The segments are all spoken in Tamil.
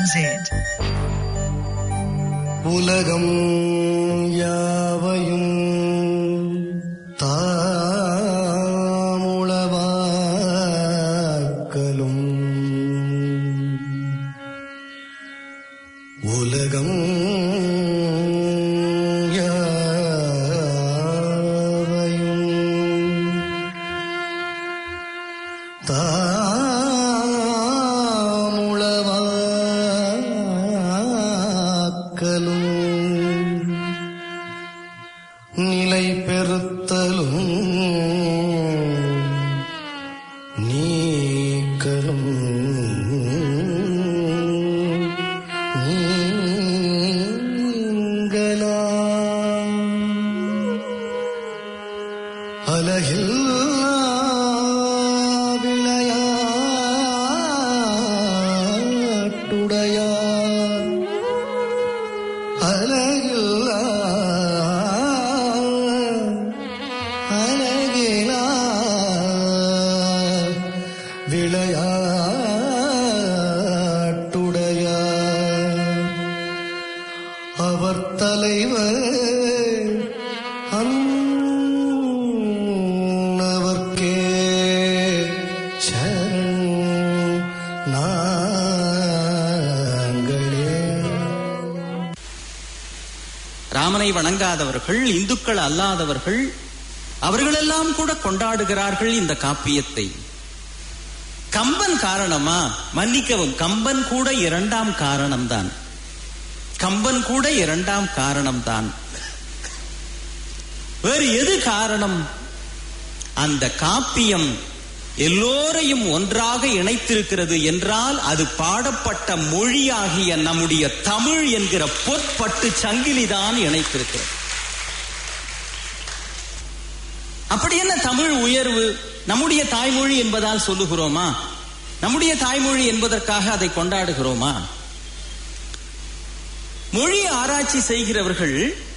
உலகம் யாவையும் தாமுளவாக்கலும் உலகம் யாவையும் தாமுளவாக்கலும் நிலை பெறுத்தலும் நீக்கலும் நீங்களாம் அலகில்லா விளையாட்டுடையார் அலகில்லா அலகிலா விளையாட்டுடையார் அவர் தலைவர் அன்னவர்க்கே சரண் நாங்களே ராமனை வணங்காதவர்கள் இந்துக்கள் அல்லாதவர்கள் அவர்களெல்லாம் கூட கொண்டாடுகிறார்கள் இந்த காப்பியத்தை கம்பன் காரணமா மன்னிக்கவும் கம்பன் கூட இரண்டாம் காரணம்தான் கம்பன் கூட இரண்டாம் காரணம்தான் வேறு எது காரணம் அந்த காப்பியம் எல்லோரையும் ஒன்றாக இணைத்திருக்கிறது என்றால் அது பாடப்பட்ட மொழியாகிய நம்முடைய தமிழ் என்கிற பொற்பட்டு சங்கிலிதான் இணைத்திருக்கிறது அப்படி என்ன தமிழ் உயர்வு நம்முடைய தாய்மொழி என்பதால் சொல்லுகிறோமா நம்முடைய தாய்மொழி என்பதற்காக அதை கொண்டாடுகிறோமா மொழி ஆராய்ச்சி செய்கிறவர்கள்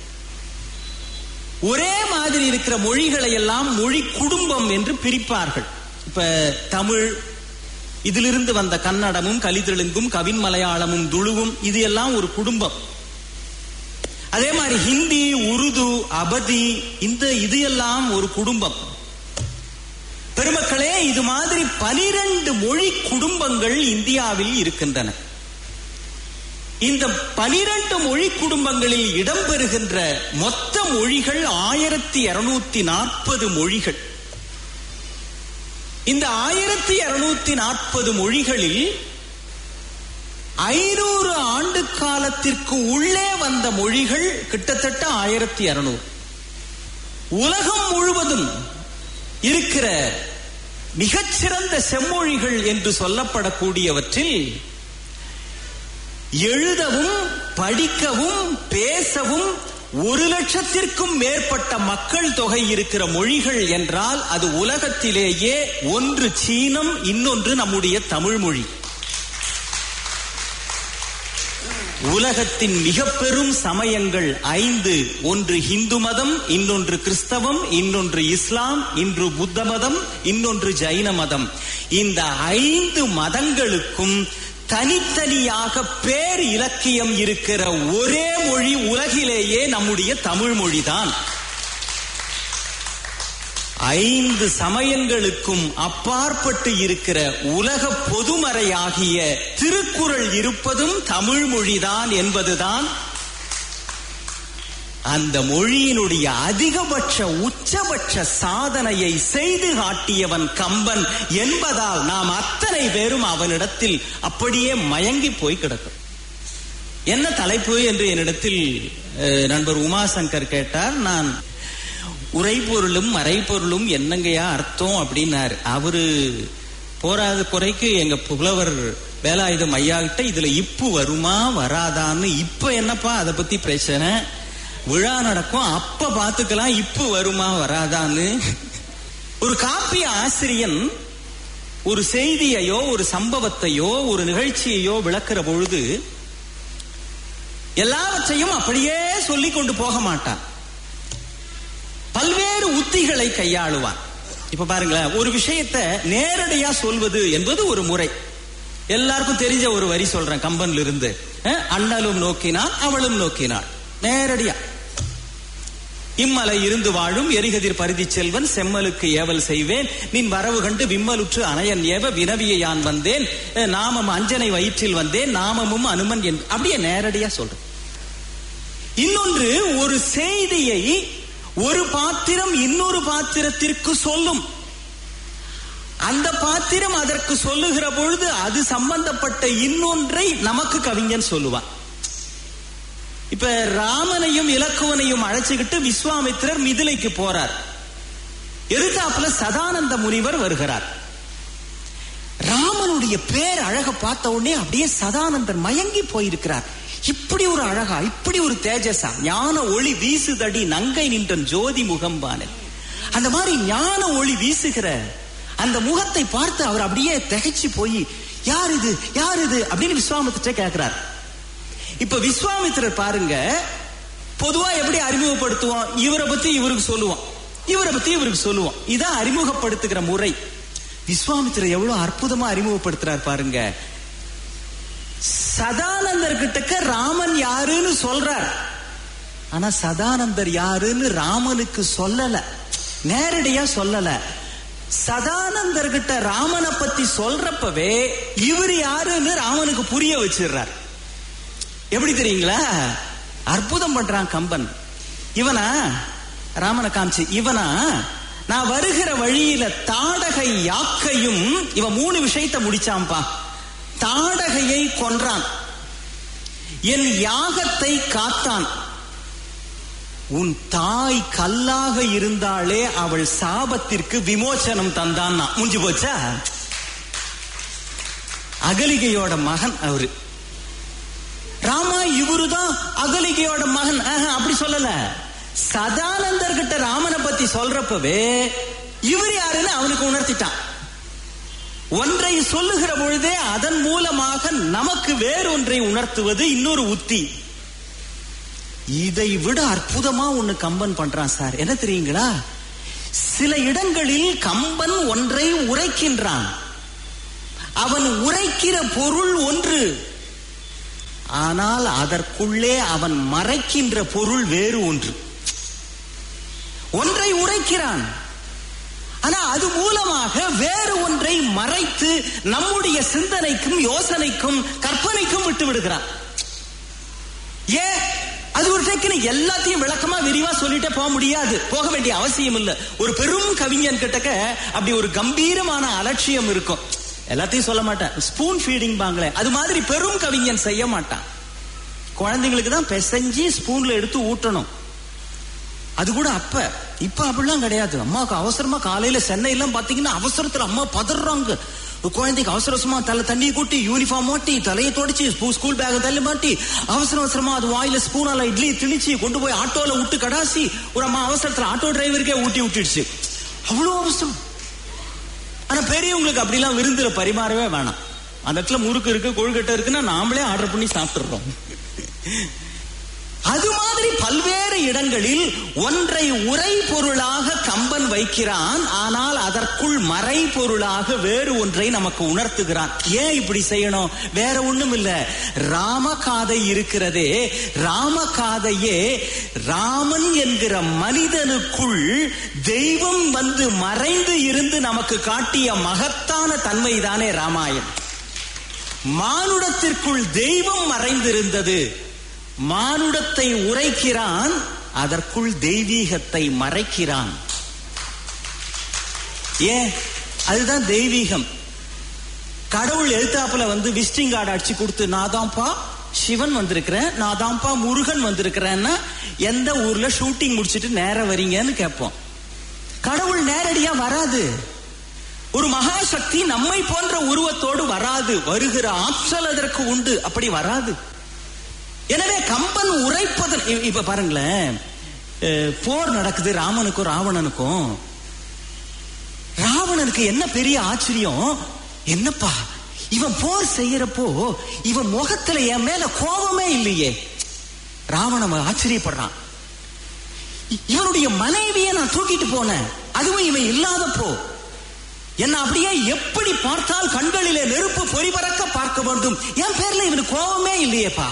ஒரே மாதிரி இருக்கிற மொழிகளை எல்லாம் மொழி குடும்பம் என்று பிரிப்பார்கள் இப்ப தமிழ் இதிலிருந்து வந்த கன்னடமும் கலிதெலுங்கும் கவின் மலையாளமும் துளுவும் இது எல்லாம் ஒரு குடும்பம் அதே மாதிரி ஹிந்தி உருது அபதி இந்த இது எல்லாம் ஒரு குடும்பம் பெருமக்களே இது மாதிரி பனிரெண்டு மொழி குடும்பங்கள் இந்தியாவில் இருக்கின்றன இந்த பனிரெண்டு மொழி குடும்பங்களில் இடம்பெறுகின்ற மொத்த மொழிகள் ஆயிரத்தி இருநூத்தி நாற்பது மொழிகள் இந்த ஆயிரத்தி இருநூத்தி நாற்பது மொழிகளில் ஐநூறு ஆண்டு காலத்திற்கு உள்ளே வந்த மொழிகள் கிட்டத்தட்ட ஆயிரத்தி இருநூறு உலகம் முழுவதும் இருக்கிற மிகச்சிறந்த செம்மொழிகள் என்று சொல்லப்படக்கூடியவற்றில் எழுதவும் படிக்கவும் பேசவும் ஒரு லட்சத்திற்கும் மேற்பட்ட மக்கள் தொகை இருக்கிற மொழிகள் என்றால் அது உலகத்திலேயே ஒன்று சீனம் இன்னொன்று நம்முடைய தமிழ் மொழி உலகத்தின் மிக பெரும் சமயங்கள் ஐந்து ஒன்று இந்து மதம் இன்னொன்று கிறிஸ்தவம் இன்னொன்று இஸ்லாம் இன்று புத்த மதம் இன்னொன்று ஜைன மதம் இந்த ஐந்து மதங்களுக்கும் தனித்தனியாக பேர் இலக்கியம் இருக்கிற ஒரே மொழி உலகிலேயே நம்முடைய தமிழ் மொழிதான் ஐந்து சமயங்களுக்கும் அப்பாற்பட்டு இருக்கிற உலக பொதுமறையாகிய திருக்குறள் இருப்பதும் தமிழ் மொழிதான் என்பதுதான் அந்த மொழியினுடைய அதிகபட்ச உச்சபட்ச சாதனையை செய்து காட்டியவன் கம்பன் என்பதால் நாம் அத்தனை பேரும் அவனிடத்தில் அப்படியே மயங்கி போய் கிடக்கும் என்ன தலைப்பு என்று என்னிடத்தில் அஹ், நண்பர் உமாசங்கர் கேட்டார் நான் உரைபொருளும் மறைபொருளும் என்னங்கய்யா அர்த்தம் அப்படின்னாரு அவரு போராத குறைக்கு எங்க புலவர் வேலாயுதம் ஐயா கிட்ட இதுல இப்பு வருமா வராதான்னு இப்ப என்னப்பா அதை பத்தி பிரச்சனை விழா நடக்கும் அப்ப பாத்துக்கலாம் இப்பு வருமா வராதான்னு ஒரு காப்பிய ஆசிரியன் ஒரு செய்தியையோ ஒரு சம்பவத்தையோ ஒரு நிகழ்ச்சியையோ விளக்குற பொழுது எல்லாவற்றையும் அப்படியே சொல்லிக் கொண்டு போக மாட்டான் பல்வேறு உத்திகளை கையாளுவான் இப்ப பாருங்களேன் ஒரு விஷயத்தை நேரடியா சொல்வது என்பது ஒரு முறை எல்லாருக்கும் தெரிஞ்ச ஒரு வரி சொல்றேன் கம்பன்ல இருந்து அஹ், அண்ணலும் நோக்கினான் அவளும் நோக்கினாள் நேரடியா இம்மலை இருந்து வாழும் எரிகதிர் பரிதி செல்வன் செம்மலுக்கு ஏவல் செய்வேன் நின் வரவு கண்டு விம்மலுற்று அணையன் ஏவ வினவிய யான் வந்தேன் அஹ், நாமம் அஞ்சனை வயிற்றில் வந்தேன் நாமமும் அனுமன் என்று அப்படியே நேரடியா சொல்றேன் இன்னொன்று ஒரு செய்தியை ஒரு பாத்திரம் இன்னொரு பாத்திரத்திற்கு சொல்லும் அந்த பாத்திரம் அதற்கு சொல்லுகிற பொழுது அது சம்பந்தப்பட்ட இன்னொன்றை நமக்கு கவிஞன் சொல்லுவான் இப்ப ராமனையும் இலக்குவனையும் அழைச்சுக்கிட்டு விஸ்வாமித்திரர் மிதிலைக்கு போறார் எதிர்த்தாப்புல சதானந்த முனிவர் வருகிறார் ராமனுடைய பேர் அழக பார்த்த உடனே அப்படியே சதானந்தர் மயங்கி போயிருக்கிறார் இப்படி ஒரு அழகா இப்படி ஒரு தேஜஸா ஞான ஒளி வீசுதடி நங்கை நின்றன் ஜோதி முகம்பானல் அந்த மாதிரி ஞான ஒளி வீசுகிற அந்த முகத்தை பார்த்து அவர் அப்படியே திகைச்சு போய் யார் இது யார் இது அப்படின்னு விஸ்வாமித்திர கேட்கிறார் இப்ப விஸ்வாமித்திரர் பாருங்க பொதுவா எப்படி அறிமுகப்படுத்துவோம் இவரை பத்தி இவருக்கு சொல்லுவோம் இவரை பத்தி இவருக்கு சொல்லுவோம் இதான் அறிமுகப்படுத்துகிற முறை விஸ்வாமித்திரர் எவ்வளவு அற்புதமா அறிமுகப்படுத்துறார் பாருங்க சதானந்தர் கிட்டக்க ராமன் யாருன்னு சொல்றார் ஆனா சதானந்தர் யாருன்னு ராமனுக்கு சொல்லல நேரடியா சொல்லல சதானந்தர் கிட்ட ராமனை பத்தி சொல்றப்பவே இவர் யாருன்னு ராமனுக்கு புரிய வச்சிடுறார் எப்படி தெரியுங்களா அற்புதம் பண்றான் கம்பன் இவனா ராமனை காமிச்சு இவனா நான் வருகிற வழியில தாடகை யாக்கையும் இவன் மூணு விஷயத்தை முடிச்சான்பா தாடகையை கொன்றான் என் யாகத்தை காத்தான் உன் தாய் கல்லாக இருந்தாலே அவள் சாபத்திற்கு விமோசனம் தந்தான் முடிஞ்சு போச்சா அகலிகையோட மகன் அவரு ராமா இவருதான் அகலிகையோட மகன் ஆஹா, அப்படி சொல்லல சதானந்தர் கிட்ட ராமனை பத்தி சொல்றப்பவே இவர் யாருன்னு அவனுக்கு உணர்த்திட்டான் ஒன்றை சொல்லுகிற பொழுதே அதன் மூலமாக நமக்கு வேறொன்றை உணர்த்துவது இன்னொரு உத்தி இதை விட அற்புதமா ஒண்ணு கம்பன் பண்றான் சார் என்ன தெரியுங்களா சில இடங்களில் கம்பன் ஒன்றை உரைக்கின்றான் அவன் உரைக்கிற பொருள் ஒன்று ஆனால் அதற்குள்ளே அவன் மறைக்கின்ற பொருள் வேறு ஒன்று ஒன்றை உரைக்கிறான் ஆனா அது மூலமாக வேறு ஒன்றை மறைத்து நம்முடைய சிந்தனைக்கும் யோசனைக்கும் கற்பனைக்கும் விட்டு விடுகிறான் ஏன் அது ஒரு டெக்னிக் எல்லாத்தையும் விளக்கமா விரிவா சொல்லிட்டே போக முடியாது போக வேண்டிய அவசியம் இல்ல ஒரு பெரும் கவிஞன் கிட்டக்க அப்படி ஒரு கம்பீரமான அலட்சியம் இருக்கும் எல்லாத்தையும் சொல்ல மாட்டேன் ஸ்பூன் ஃபீடிங் பாங்களே அது மாதிரி பெரும் கவிஞன் செய்ய மாட்டான் குழந்தைங்களுக்கு தான் பிசைஞ்சு ஸ்பூன்ல எடுத்து ஊட்டணும் அது கூட அப்ப இப்ப அப்படிலாம் கிடையாது அம்மாவுக்கு அவசரமா காலையில சென்னையெல்லாம் பாத்தீங்கன்னா அவசரத்துல அம்மா பதறாங்க குழந்தைக்கு அவசர அவசரமா தலை தண்ணி கூட்டி யூனிஃபார்ம் மாட்டி தலையை தொடச்சு ஸ்கூ- ஸ்கூல் பேக் தள்ளி மாட்டி அவசர அவசரமா அது வாயில ஸ்பூனால இட்லி திணிச்சு கொண்டு போய் ஆட்டோல விட்டு கடாசி ஒரு அம்மா அவசரத்துல ஆட்டோ டிரைவருக்கே ஊட்டி விட்டுடுச்சு அவ்வளவு அவசரம் ஆனா பெரியவங்களுக்கு அப்படிலாம் விருந்துல பரிமாறவே வேணாம் அந்த இடத்துல முறுக்கு இருக்கு கொழுக்கட்டை இருக்குன்னா நாமளே ஆர்டர் பண்ணி சாப்பிட்டுறோம் அது மாதிரி பல்வேறு இடங்களில் ஒன்றை உரை பொருளாக கம்பன் வைக்கிறான் ஆனால் அதற்குள் மறை பொருளாக வேறு ஒன்றை நமக்கு உணர்த்துகிறான் ஏன் இப்படி செய்யணும் வேற ஒண்ணும் இல்ல ராமகாதை இருக்கிறதே ராமகாதையே ராமன் என்கிற மனிதனுக்குள் தெய்வம் வந்து மறைந்து இருந்து நமக்கு காட்டிய மகத்தான தன்மை தானே ராமாயணம் மானுடத்திற்குள் தெய்வம் மறைந்திருந்தது மானுடத்தை உரைக்கிறான் அதற்குள் தெய்வீகத்தை மறைக்கிறான் ஏன் அதுதான் தெய்வீகம் கடவுள் எழுத்தாப்புல வந்து விசிட்டிங் கார்டு அடிச்சு கொடுத்து நான் தான்ப்பா சிவன் வந்திருக்கிறேன் நான் தான்ப்பா முருகன் வந்திருக்கிறேன்னா எந்த ஊர்ல ஷூட்டிங் முடிச்சிட்டு நேரா வரீங்கன்னு கேட்போம் கடவுள் நேரடியா வராது ஒரு மகாசக்தி நம்மை போன்ற உருவத்தோடு வராது வருகிற ஆற்றல் அதற்கு உண்டு அப்படி வராது எனவே கம்பன் உரைப்பதன் இ- இப்ப பாருங்களேன் அஹ், போர் நடக்குது ராமனுக்கும் ராவணனுக்கும் ராவணனுக்கு என்ன பெரிய ஆச்சரியம் என்னப்பா இவன் போர் செய்யறப்போ இவன் முகத்துல என் மேல கோபமே இல்லையே ராவணன் ஆச்சரியப்படுறான் இ- இவனுடைய மனைவியை நான் தூக்கிட்டு போனேன் அதுவும் இவன் இல்லாதப்போ என்ன அப்படியே எப்படி பார்த்தால் கண்களிலே நெருப்பு பொறிபறக்க பார்க்க வேண்டும் என் பேர்ல இவனுக்கு கோபமே இல்லையேப்பா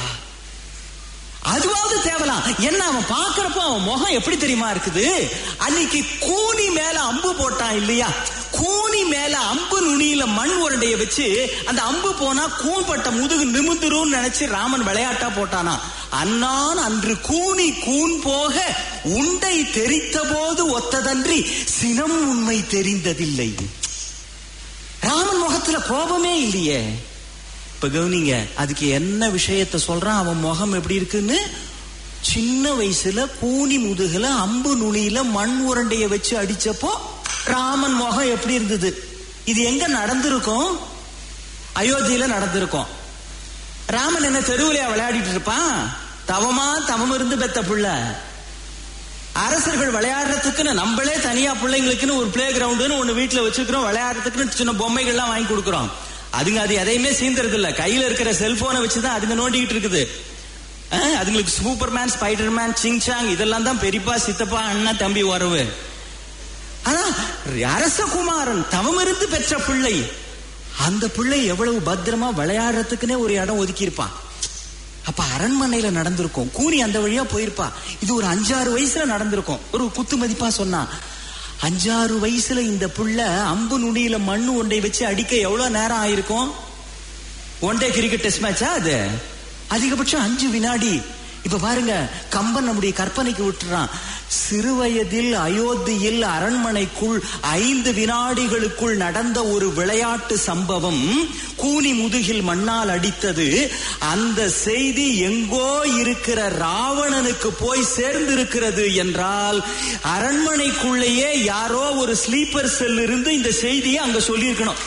அதுவாவது தேவலாம் என்ன அவன் பாக்குறப்ப அவன் முகம் எப்படி தெரியுமா இருக்குது அன்னைக்கு கூனி மேல அம்பு போட்டான் இல்லையா கூனி மேல அம்பு நுனியில மண் உருண்டைய வச்சு அந்த அம்பு போனா கூன்பட்ட முதுகு நிமிந்துரும் நினைச்சு ராமன் விளையாட்டா போட்டானா அன்னான் அன்று கூனி கூன் போக உண்டை தெரித்த போது ஒத்ததன்றி சினம் உண்மை தெரிந்ததில்லை ராமன் முகத்துல கோபமே இல்லையே இப்ப கவனிங்க அதுக்கு என்ன விஷயத்த சொல்றான் அவன் முகம் எப்படி இருக்குன்னு சின்ன வயசுல கூனி முதுகுல அம்பு நுனியில மண் உருண்டைய வச்சு அடிச்சப்போ ராமன் முகம் எப்படி இருந்தது இது எங்க நடந்திருக்கும் அயோத்தியில நடந்திருக்கும் ராமன் என்ன தெருவுலையா விளையாடிட்டு இருப்பான் தவமா தவம் இருந்து பெத்த புள்ள அரசர்கள் விளையாடுறதுக்குன்னு நம்மளே தனியா பிள்ளைங்களுக்குன்னு ஒரு பிளே கிரவுண்டுன்னு ஒண்ணு வீட்டுல வச்சுக்கிறோம் விளையாடுறதுக்குன்னு சின்ன பொம்மைகள்லாம் வாங்கி கொடுக்குறோம் அதுங்க அது எதையுமே சீந்தறது இல்ல கையில இருக்கிற செல்போனை வச்சுதான் அதுங்க நோண்டிக்கிட்டு இருக்குது அஹ், அதுங்களுக்கு சூப்பர்மேன் ஸ்பைடர்மேன் சிங்சாங் இதெல்லாம் தான் பெரியப்பா சித்தப்பா அண்ணா தம்பி உறவு ஆனா அரசகுமாரன் தவம் இருந்து பெற்ற பிள்ளை அந்த பிள்ளை எவ்வளவு பத்திரமா விளையாடுறதுக்குன்னே ஒரு இடம் ஒதுக்கி இருப்பான் அப்ப அரண்மனையில நடந்திருக்கும் கூனி அந்த வழியா போயிருப்பா இது ஒரு அஞ்சாறு வயசுல நடந்திருக்கும் ஒரு குத்து மதிப்பா சொன்னா அஞ்சாறு வயசுல இந்த புள்ள அம்பு நுனியில மண்ணு ஒன்றை வச்சு அடிக்க எவ்வளவு நேரம் ஆயிருக்கும் ஒன் டே கிரிக்கெட் டெஸ்ட் மேட்சா அது அதிகபட்சம் அஞ்சு வினாடி இப்ப பாருங்க கம்பன் நம்முடைய கற்பனைக்கு விட்டுறான் சிறுவயதில் அயோத்தியில் அரண்மனைக்குள் ஐந்து வினாடிகளுக்குள் நடந்த ஒரு விளையாட்டு சம்பவம் கூனி முதுகில் மண்ணால் அடித்தது அந்த செய்தி எங்கோ இருக்கிற ராவணனுக்கு போய் சேர்ந்திருக்கிறது என்றால் அரண்மனைக்குள்ளேயே யாரோ ஒரு ஸ்லீப்பர் செல் இருந்து இந்த செய்தியை அங்க சொல்லியிருக்கணும்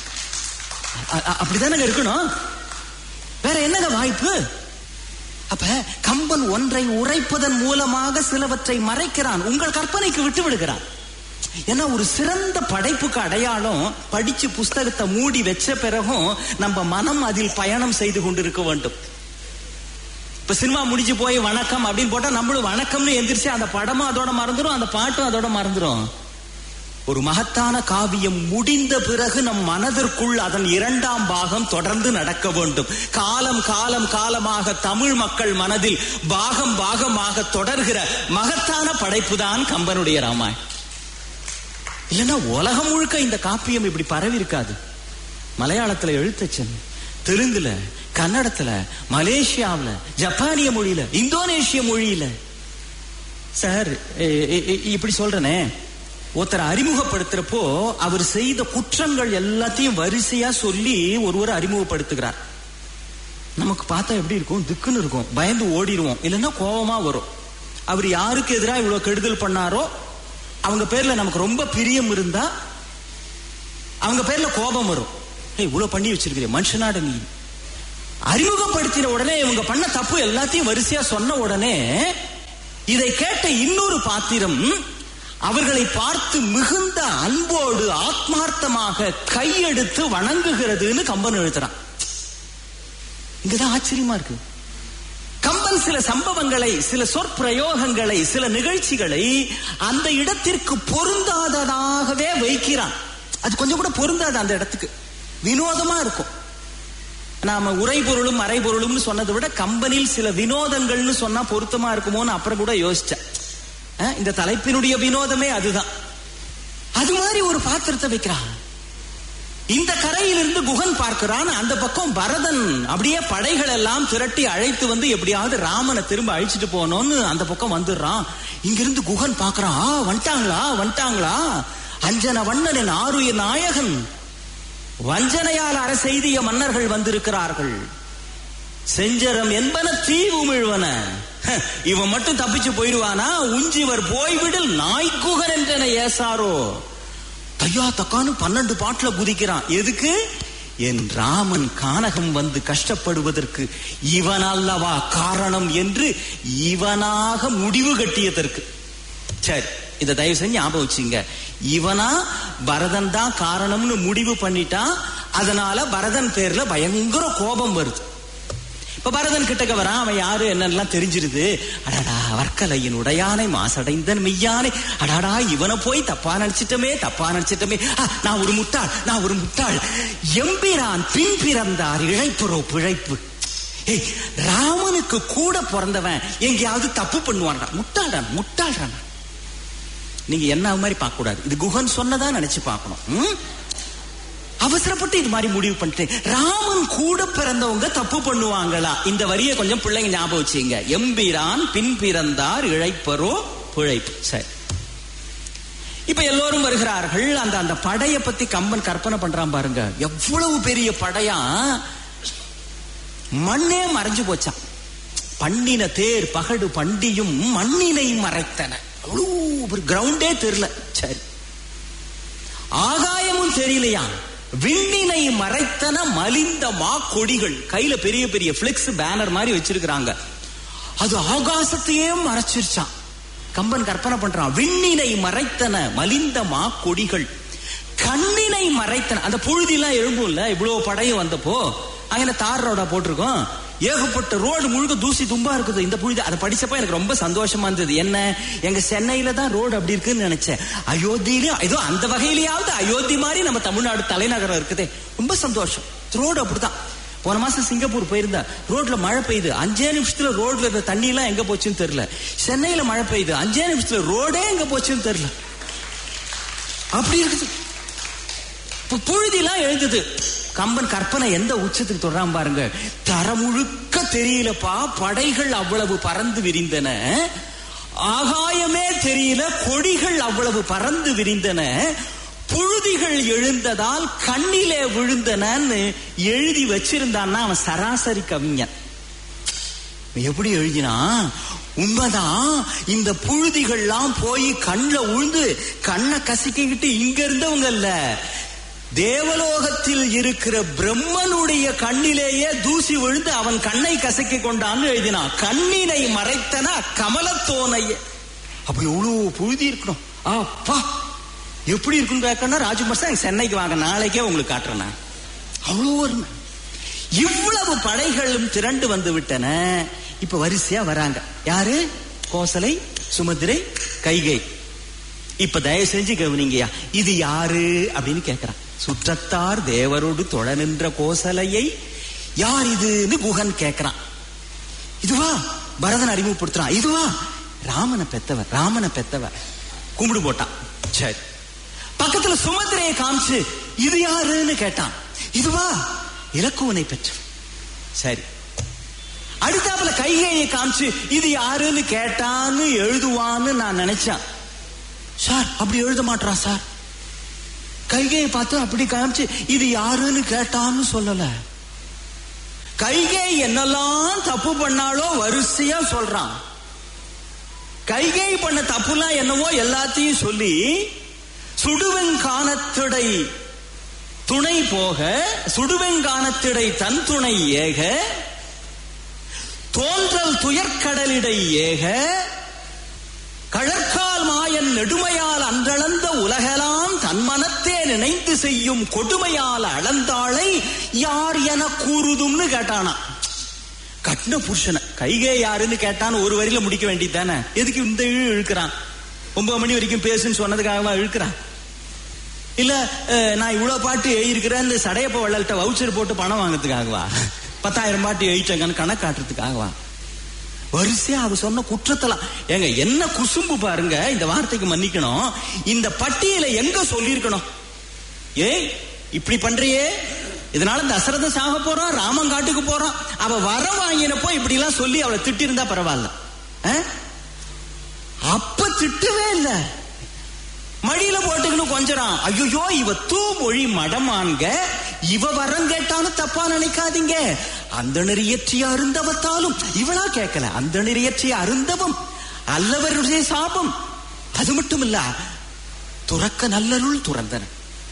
அ- அ- அப்படிதானங்க இருக்கணும் வேற என்னங்க வாய்ப்பு அப்ப கம்பன் ஒன்றை உரைப்பதன் மூலமாக சிலவற்றை மறைக்கிறான் உங்கள் கற்பனைக்கு விட்டு விடுகிறான் ஏன்னா ஒரு சிறந்த படைப்புக்கு அடையாளம் படிச்சு புஸ்தகத்தை மூடி வச்ச பிறகும் நம்ம மனம் அதில் பயணம் செய்து கொண்டிருக்க வேண்டும் இப்ப சினிமா முடிஞ்சு போய் வணக்கம் அப்படின்னு போட்டா நம்மளும் வணக்கம்னு எந்திரிச்சு அந்த படமும் அதோட மறந்துடும் அந்த பாட்டும் அதோட மறந்துடும் ஒரு மகத்தான காவியம் முடிந்த பிறகு நம் மனதிற்குள் அதன் இரண்டாம் பாகம் தொடர்ந்து நடக்க வேண்டும் காலம் காலம் காலமாக தமிழ் மக்கள் மனதில் பாகம் பாகமாக தொடர்கிற மகத்தான படைப்பு தான் கம்பனுடைய ராமாயணம் இல்லைன்னா உலகம் முழுக்க இந்த காப்பியம் இப்படி பரவி இருக்காது மலையாளத்துல எழுத்தச்சன் தெலுங்குல கன்னடத்துல மலேசியாவுல ஜப்பானிய மொழியில இந்தோனேஷிய மொழியில சார் எ- எ- எ- இப்படி சொல்றேனே ஒருத்தரை அறிமுகப்படுத்துறப்போ அவர் செய்த குற்றங்கள் எல்லாத்தையும் வரிசையா சொல்லி ஒருவர் அறிமுகப்படுத்துகிறார் நமக்கு பார்த்தா எப்படி இருக்கும் திக்குன்னு இருக்கும் பயந்து ஓடிடுவோம் இல்லைன்னா கோபமா வரும் அவர் யாருக்கு எதிராக இவ்வளவு கெடுதல் பண்ணாரோ அவங்க பேர்ல நமக்கு ரொம்ப பிரியம் இருந்தா அவங்க பேர்ல கோபம் வரும் ஏய் இவ்வளவு பண்ணி வச்சிருக்கிறேன் மனுஷனாட நீ அறிமுகப்படுத்தின உடனே இவங்க பண்ண தப்பு எல்லாத்தையும் வரிசையா சொன்ன உடனே இதை கேட்ட இன்னொரு பாத்திரம் அவர்களை பார்த்து மிகுந்த அன்போடு ஆத்மார்த்தமாக கையெடுத்து வணங்குகிறதுன்னு கம்பன் எழுதுறான் இங்கதான் ஆச்சரியமா இருக்கு கம்பன் சில சம்பவங்களை சில சொற்பிரயோகங்களை சில நிகழ்ச்சிகளை அந்த இடத்திற்கு பொருந்தாததாகவே வைக்கிறான் அது கொஞ்சம் கூட பொருந்தாது அந்த இடத்துக்கு வினோதமா இருக்கும் நாம உரை பொருளும் மறை பொருளும்னு சொன்னதை விட கம்பனில் சில வினோதங்கள்னு சொன்னா பொருத்தமா இருக்குமோன்னு அப்புறம் கூட யோசிச்சேன் அஹ், இந்த தலைப்பினுடைய வினோதமே அதுதான் அது மாதிரி ஒரு பாத்திரத்தை வைக்கிறான் இந்த கரையிலிருந்து குகன் பார்க்கிறான் அந்த பக்கம் பரதன் அப்படியே படைகள் எல்லாம் திரட்டி அழைத்து வந்து எப்படியாவது ராமனை திரும்ப அழிச்சிட்டு போகணும்னு அந்த பக்கம் வந்துடுறான் இங்கிருந்து குகன் பார்க்கறான் ஆ வந்துட்டாங்களா வந்துட்டாங்களா அஞ்சன வண்ணனின் ஆருயிர் நாயகன் வஞ்சனையால் அரசெய்திய மன்னர்கள் வந்திருக்கிறார்கள் செஞ்சரம் என்பன தீ உமிழ்வன ஹ, இவன் மட்டும் தப்பிச்சு போயிடுவானா உஞ்சிவர் போய்விடில் நாய்க்குகர் என்றன ஏசாரோ தையா தக்கான்னு பன்னெண்டு பாட்டுல குதிக்கிறான் எதுக்கு என் ராமன் கானகம் வந்து கஷ்டப்படுவதற்கு இவன் அல்லவா காரணம் என்று இவனாக முடிவு கட்டியதற்கு சரி இதை தயவு செஞ்சு ஞாபகம் வச்சுங்க இவனா பரதன் தான் காரணம்னு முடிவு பண்ணிட்டான் அதனால பரதன் பேர்ல பயங்கர கோபம் வருது இப்ப பரதன் கிட்டக்க வரான் அவன் யாரு என்னெல்லாம் தெரிஞ்சிருது அடடா வர்க்கலையின் உடையானை மாசடைந்தன் மெய்யானை அடாடா இவனை போய் தப்பா நினைச்சிட்டமே தப்பா நினைச்சிட்டமே ஆ, நான் ஒரு முட்டாள் நான் ஒரு முட்டாள் எம்பிரான் பின் பிறந்தார் இழைப்புறோ பிழைப்பு ஏய் ராமனுக்கு கூட பிறந்தவன் எங்கேயாவது தப்பு பண்ணுவான்டா முட்டாள்டான் முட்டாள்டான் நீங்க என்ன மாதிரி பார்க்க கூடாது இது குஹன் சொன்னதா நினைச்சு பார்க்கணும் ம்? அவசரப்பட்டு இது மாதிரி முடிவு பண்ணிட்டு ராமன் கூட பிறந்தவங்க தப்பு பண்ணுவாங்களா இந்த வரியை கொஞ்சம் பிள்ளைங்க ஞாபகம் வச்சுங்க எம்பிரான் பின் பிறந்தார் இழைப்பரோ பிழைப்பு சரி இப்ப எல்லோரும் வருகிறார்கள் அந்த அந்த படைய பத்தி கம்பன் கற்பனை பண்றான் பாருங்க எவ்வளவு பெரிய படையா மண்ணே மறைஞ்சு போச்சான் பண்ணின தேர் பகடு பண்டியும் மண்ணினை மறைத்தன அவ்வளவு ஒரு கிரவுண்டே தெரியல சரி ஆகாயமும் தெரியலையா விண்ணினை மறைத்தன மலிந்த மா கொடிகள் கையில பெரிய பெரிய பிளெக்ஸ் பேனர் மாதிரி வச்சிருக்கிறாங்க அது ஆகாசத்தையே மறைச்சிருச்சான் கம்பன் கற்பனை பண்றான் விண்ணினை மறைத்தன மலிந்த மா கொடிகள் கண்ணினை மறைத்தன அந்த புழுதிலாம் எழும்பும்ல இவ்வளவு படையும் வந்தப்போ அங்க தார் ரோடா போட்டிருக்கோம் ஏகப்பட்ட ரோடு முழுக்க தூசி தும்பா இருக்குது இந்த புழுதி அதை படிச்சப்ப எனக்கு ரொம்ப சந்தோஷமா இருந்தது என்ன எங்க சென்னையில தான் ரோடு அப்படி இருக்குன்னு நினைச்சேன் அயோத்தியில ஏதோ அந்த வகையிலயாவது அயோத்தி மாதிரி நம்ம தமிழ்நாடு தலைநகரம் இருக்குதே ரொம்ப சந்தோஷம் ரோடு அப்படிதான் போன மாசம் சிங்கப்பூர் போயிருந்தா ரோட்ல மழை பெய்யுது அஞ்சே நிமிஷத்துல ரோட்ல இருந்த தண்ணி எல்லாம் எங்க போச்சுன்னு தெரியல சென்னையில மழை பெய்யுது அஞ்சே நிமிஷத்துல ரோடே எங்க போச்சுன்னு தெரியல அப்படி இருக்குது இப்ப புழுதிலாம் எழுதுது கம்பன் கற்பனை எந்த உச்சத்துக்கு தொடராம பாருங்க தரமுழுக்க தெரியலப்பா படைகள் அவ்வளவு பறந்து விரிந்தன ஆகாயமே தெரியல கொடிகள் அவ்வளவு பறந்து விரிந்தன புழுதிகள் எழுந்ததால் கண்ணிலே விழுந்தனன்னு எழுதி வச்சிருந்தான்னா அவன் சராசரி கவிஞன் எப்படி எழுதினா உண்மைதான் இந்த புழுதிகள்லாம் போய் கண்ணுல உழுந்து கண்ணை கசிக்கிட்டு இங்க இருந்தவங்க இல்ல தேவலோகத்தில் இருக்கிற பிரம்மனுடைய கண்ணிலேயே தூசி விழுந்து அவன் கண்ணை கசக்கி கொண்டான்னு எழுதினான் கண்ணினை மறைத்தன கமலத்தோனைய அப்ப எவ்வளவு புழுதி இருக்கணும் அப்பா எப்படி இருக்குன்னு கேட்கணும் ராஜகுமார் சார் சென்னைக்கு வாங்க நாளைக்கே உங்களுக்கு காட்டுறேன் நான். அவ்வளோ ஒரு இவ்வளவு படைகளும் திரண்டு வந்து விட்டன இப்ப வரிசையா வராங்க யாரு கோசலை சுமதிரை கைகை இப்ப தயவு செஞ்சு கவனிங்கயா இது யாரு அப்படின்னு கேக்குறான் சுற்றத்தார் தேவரோடு தொழ நின்ற கோசலையை யார் இதுன்னு குகன் கேக்குறான் இதுவா பரதன் அறிமுகப்படுத்துறான் இதுவா ராமனை பெத்தவர் ராமனை பெத்தவர் கும்பிடு போட்டான் சரி பக்கத்துல சுமதிரையை காமிச்சு இது யாருன்னு கேட்டான் இதுவா இலக்குவனை பெற்றவர் சரி அடுத்தாப்புல கைகையை காமிச்சு இது யாருன்னு கேட்டான்னு எழுதுவான்னு நான் நினைச்சேன் சார் அப்படி எழுத மாட்டான் சார் கைகையை பார்த்து அப்படி காமிச்சு இது யாருன்னு கேட்டான்னு சொல்லல கைகை என்னெல்லாம் தப்பு பண்ணாலோ வரிசையா சொல்றான் கைகை பண்ண தப்புலாம் என்னவோ எல்லாத்தையும் சொல்லி சுடுவெங்கானத்திடை துணை போக சுடுவெங்கானத்திடை தன் துணை ஏக தோன்றல் துயர்க்கடலிடை ஏக கழற்கால் மாயன் நெடுமையால் அன்றளந்த உலகெல்லாம் தன் மனத்தே நினைந்து செய்யும் கொடுமையால் அளந்தாளை யார் என கூறுதும்னு கேட்டானா கட்டின புருஷனை கைகே யாருன்னு கேட்டான்னு ஒரு வரியில முடிக்க வேண்டியது தானே எதுக்கு இந்த இழு இழுக்கிறான் ஒன்பது மணி வரைக்கும் பேசுன்னு சொன்னதுக்காகவா இழுக்கிறான் இல்ல அஹ், நான் இவ்வளவு பாட்டு எழுதியிருக்கிறேன் இந்த சடையப்ப வள்ளல்கிட்ட வவுச்சர் போட்டு பணம் வாங்குறதுக்காகவா பத்தாயிரம் பாட்டு எழுதிட்டங்கன்னு கணக்கு காட்டுறதுக்காகவா வரிசையா அவ சொன்ன குற்றத்தலாம் ஏங்க என்ன குசும்பு பாருங்க இந்த வார்த்தைக்கு மன்னிக்கணும் இந்த பட்டியலை எங்க சொல்லியிருக்கணும் ஏய் இப்படி பண்றியே இதனால தசரதன் சாக போறான் ராமன் காட்டுக்கு போறான் அவ வர வாங்கினப்போ இப்படி எல்லாம் சொல்லி அவளை திட்டிருந்தா பரவாயில்ல ஆ? அப்ப திட்டவே இல்ல மடியில போட்டுக்கணும் கொஞ்சறான் ஐயோ இவ தூ மொழி மடமான்க இவ வரம் கேட்டாலும் தப்பா நினைக்காதீங்க அந்த நெறியற்றிய அருந்தவத்தாலும் இவளா கேட்கல அந்த நெறியற்றிய அருந்தவம் அல்லவருடைய சாபம் அது மட்டும் இல்ல துறக்க நல்லருள் துறந்தன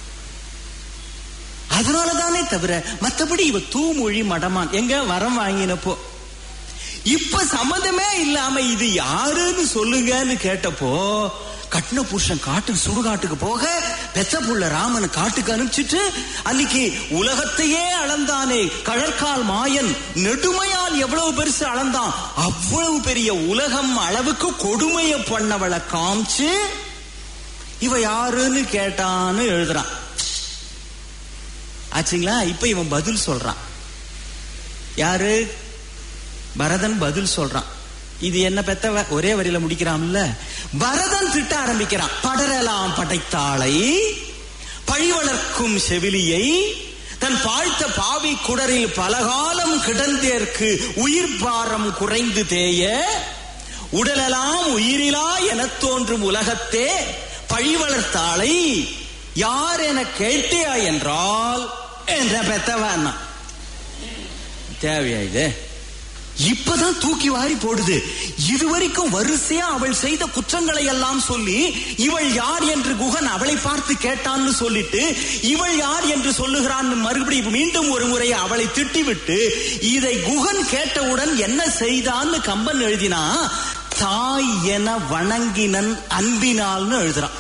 அதனாலதானே தவிர மத்தபடி இவ தூமொழி மடமான் எங்க வரம் வாங்கினப்போ இப்ப சம்மந்தமே இல்லாம இது யாருன்னு சொல்லுங்கன்னு கேட்டப்போ கட்டின புருஷன் காட்டுக்கு சுடுகாட்டுக்கு போக பெத்த புள்ள ராமனை காட்டுக்கு அனுப்பிச்சிட்டு அன்னைக்கு உலகத்தையே அளந்தானே கழற்கால் மாயன் நெடுமையால் எவ்வளவு பெருசு அளந்தான் அவ்வளவு பெரிய உலகம் அளவுக்கு கொடுமைய பண்ணவளை காமிச்சு இவ யாருன்னு கேட்டான்னு எழுதுறான் ஆச்சுங்களா இப்ப இவன் பதில் சொல்றான் யாரு பரதன் பதில் சொல்றான் இது என்ன பெத்தவ ஒரே வரியில முடிக்கிறான்ல பரதன் திட்ட ஆரம்பிக்கிறான் படரலாம் படைத்தாளை பழி வளர்க்கும் செவிலியை தன் பாழ்த்த பாவி குடரில் பலகாலம் கிடந்தேற்கு உயிர் பாரம் குறைந்து தேய உடலெல்லாம் உயிரிலா எனத் தோன்றும் உலகத்தே பழி வளர்த்தாளை யார் என கேட்டியா என்றால் என்ற பெத்தவன் தேவையா இது இப்பதான் தூக்கி வாரி போடுது இதுவரைக்கும் வரிசையா அவள் செய்த குற்றங்களை எல்லாம் சொல்லி இவள் யார் என்று குகன் அவளை பார்த்து கேட்டான்னு சொல்லிட்டு இவள் யார் என்று சொல்லுகிறான் மறுபடியும் மீண்டும் ஒரு முறை அவளை திட்டிவிட்டு இதை குகன் கேட்டவுடன் என்ன செய்தான்னு கம்பன் எழுதினா தாய் என வணங்கினன் அன்பினால்னு எழுதுறான்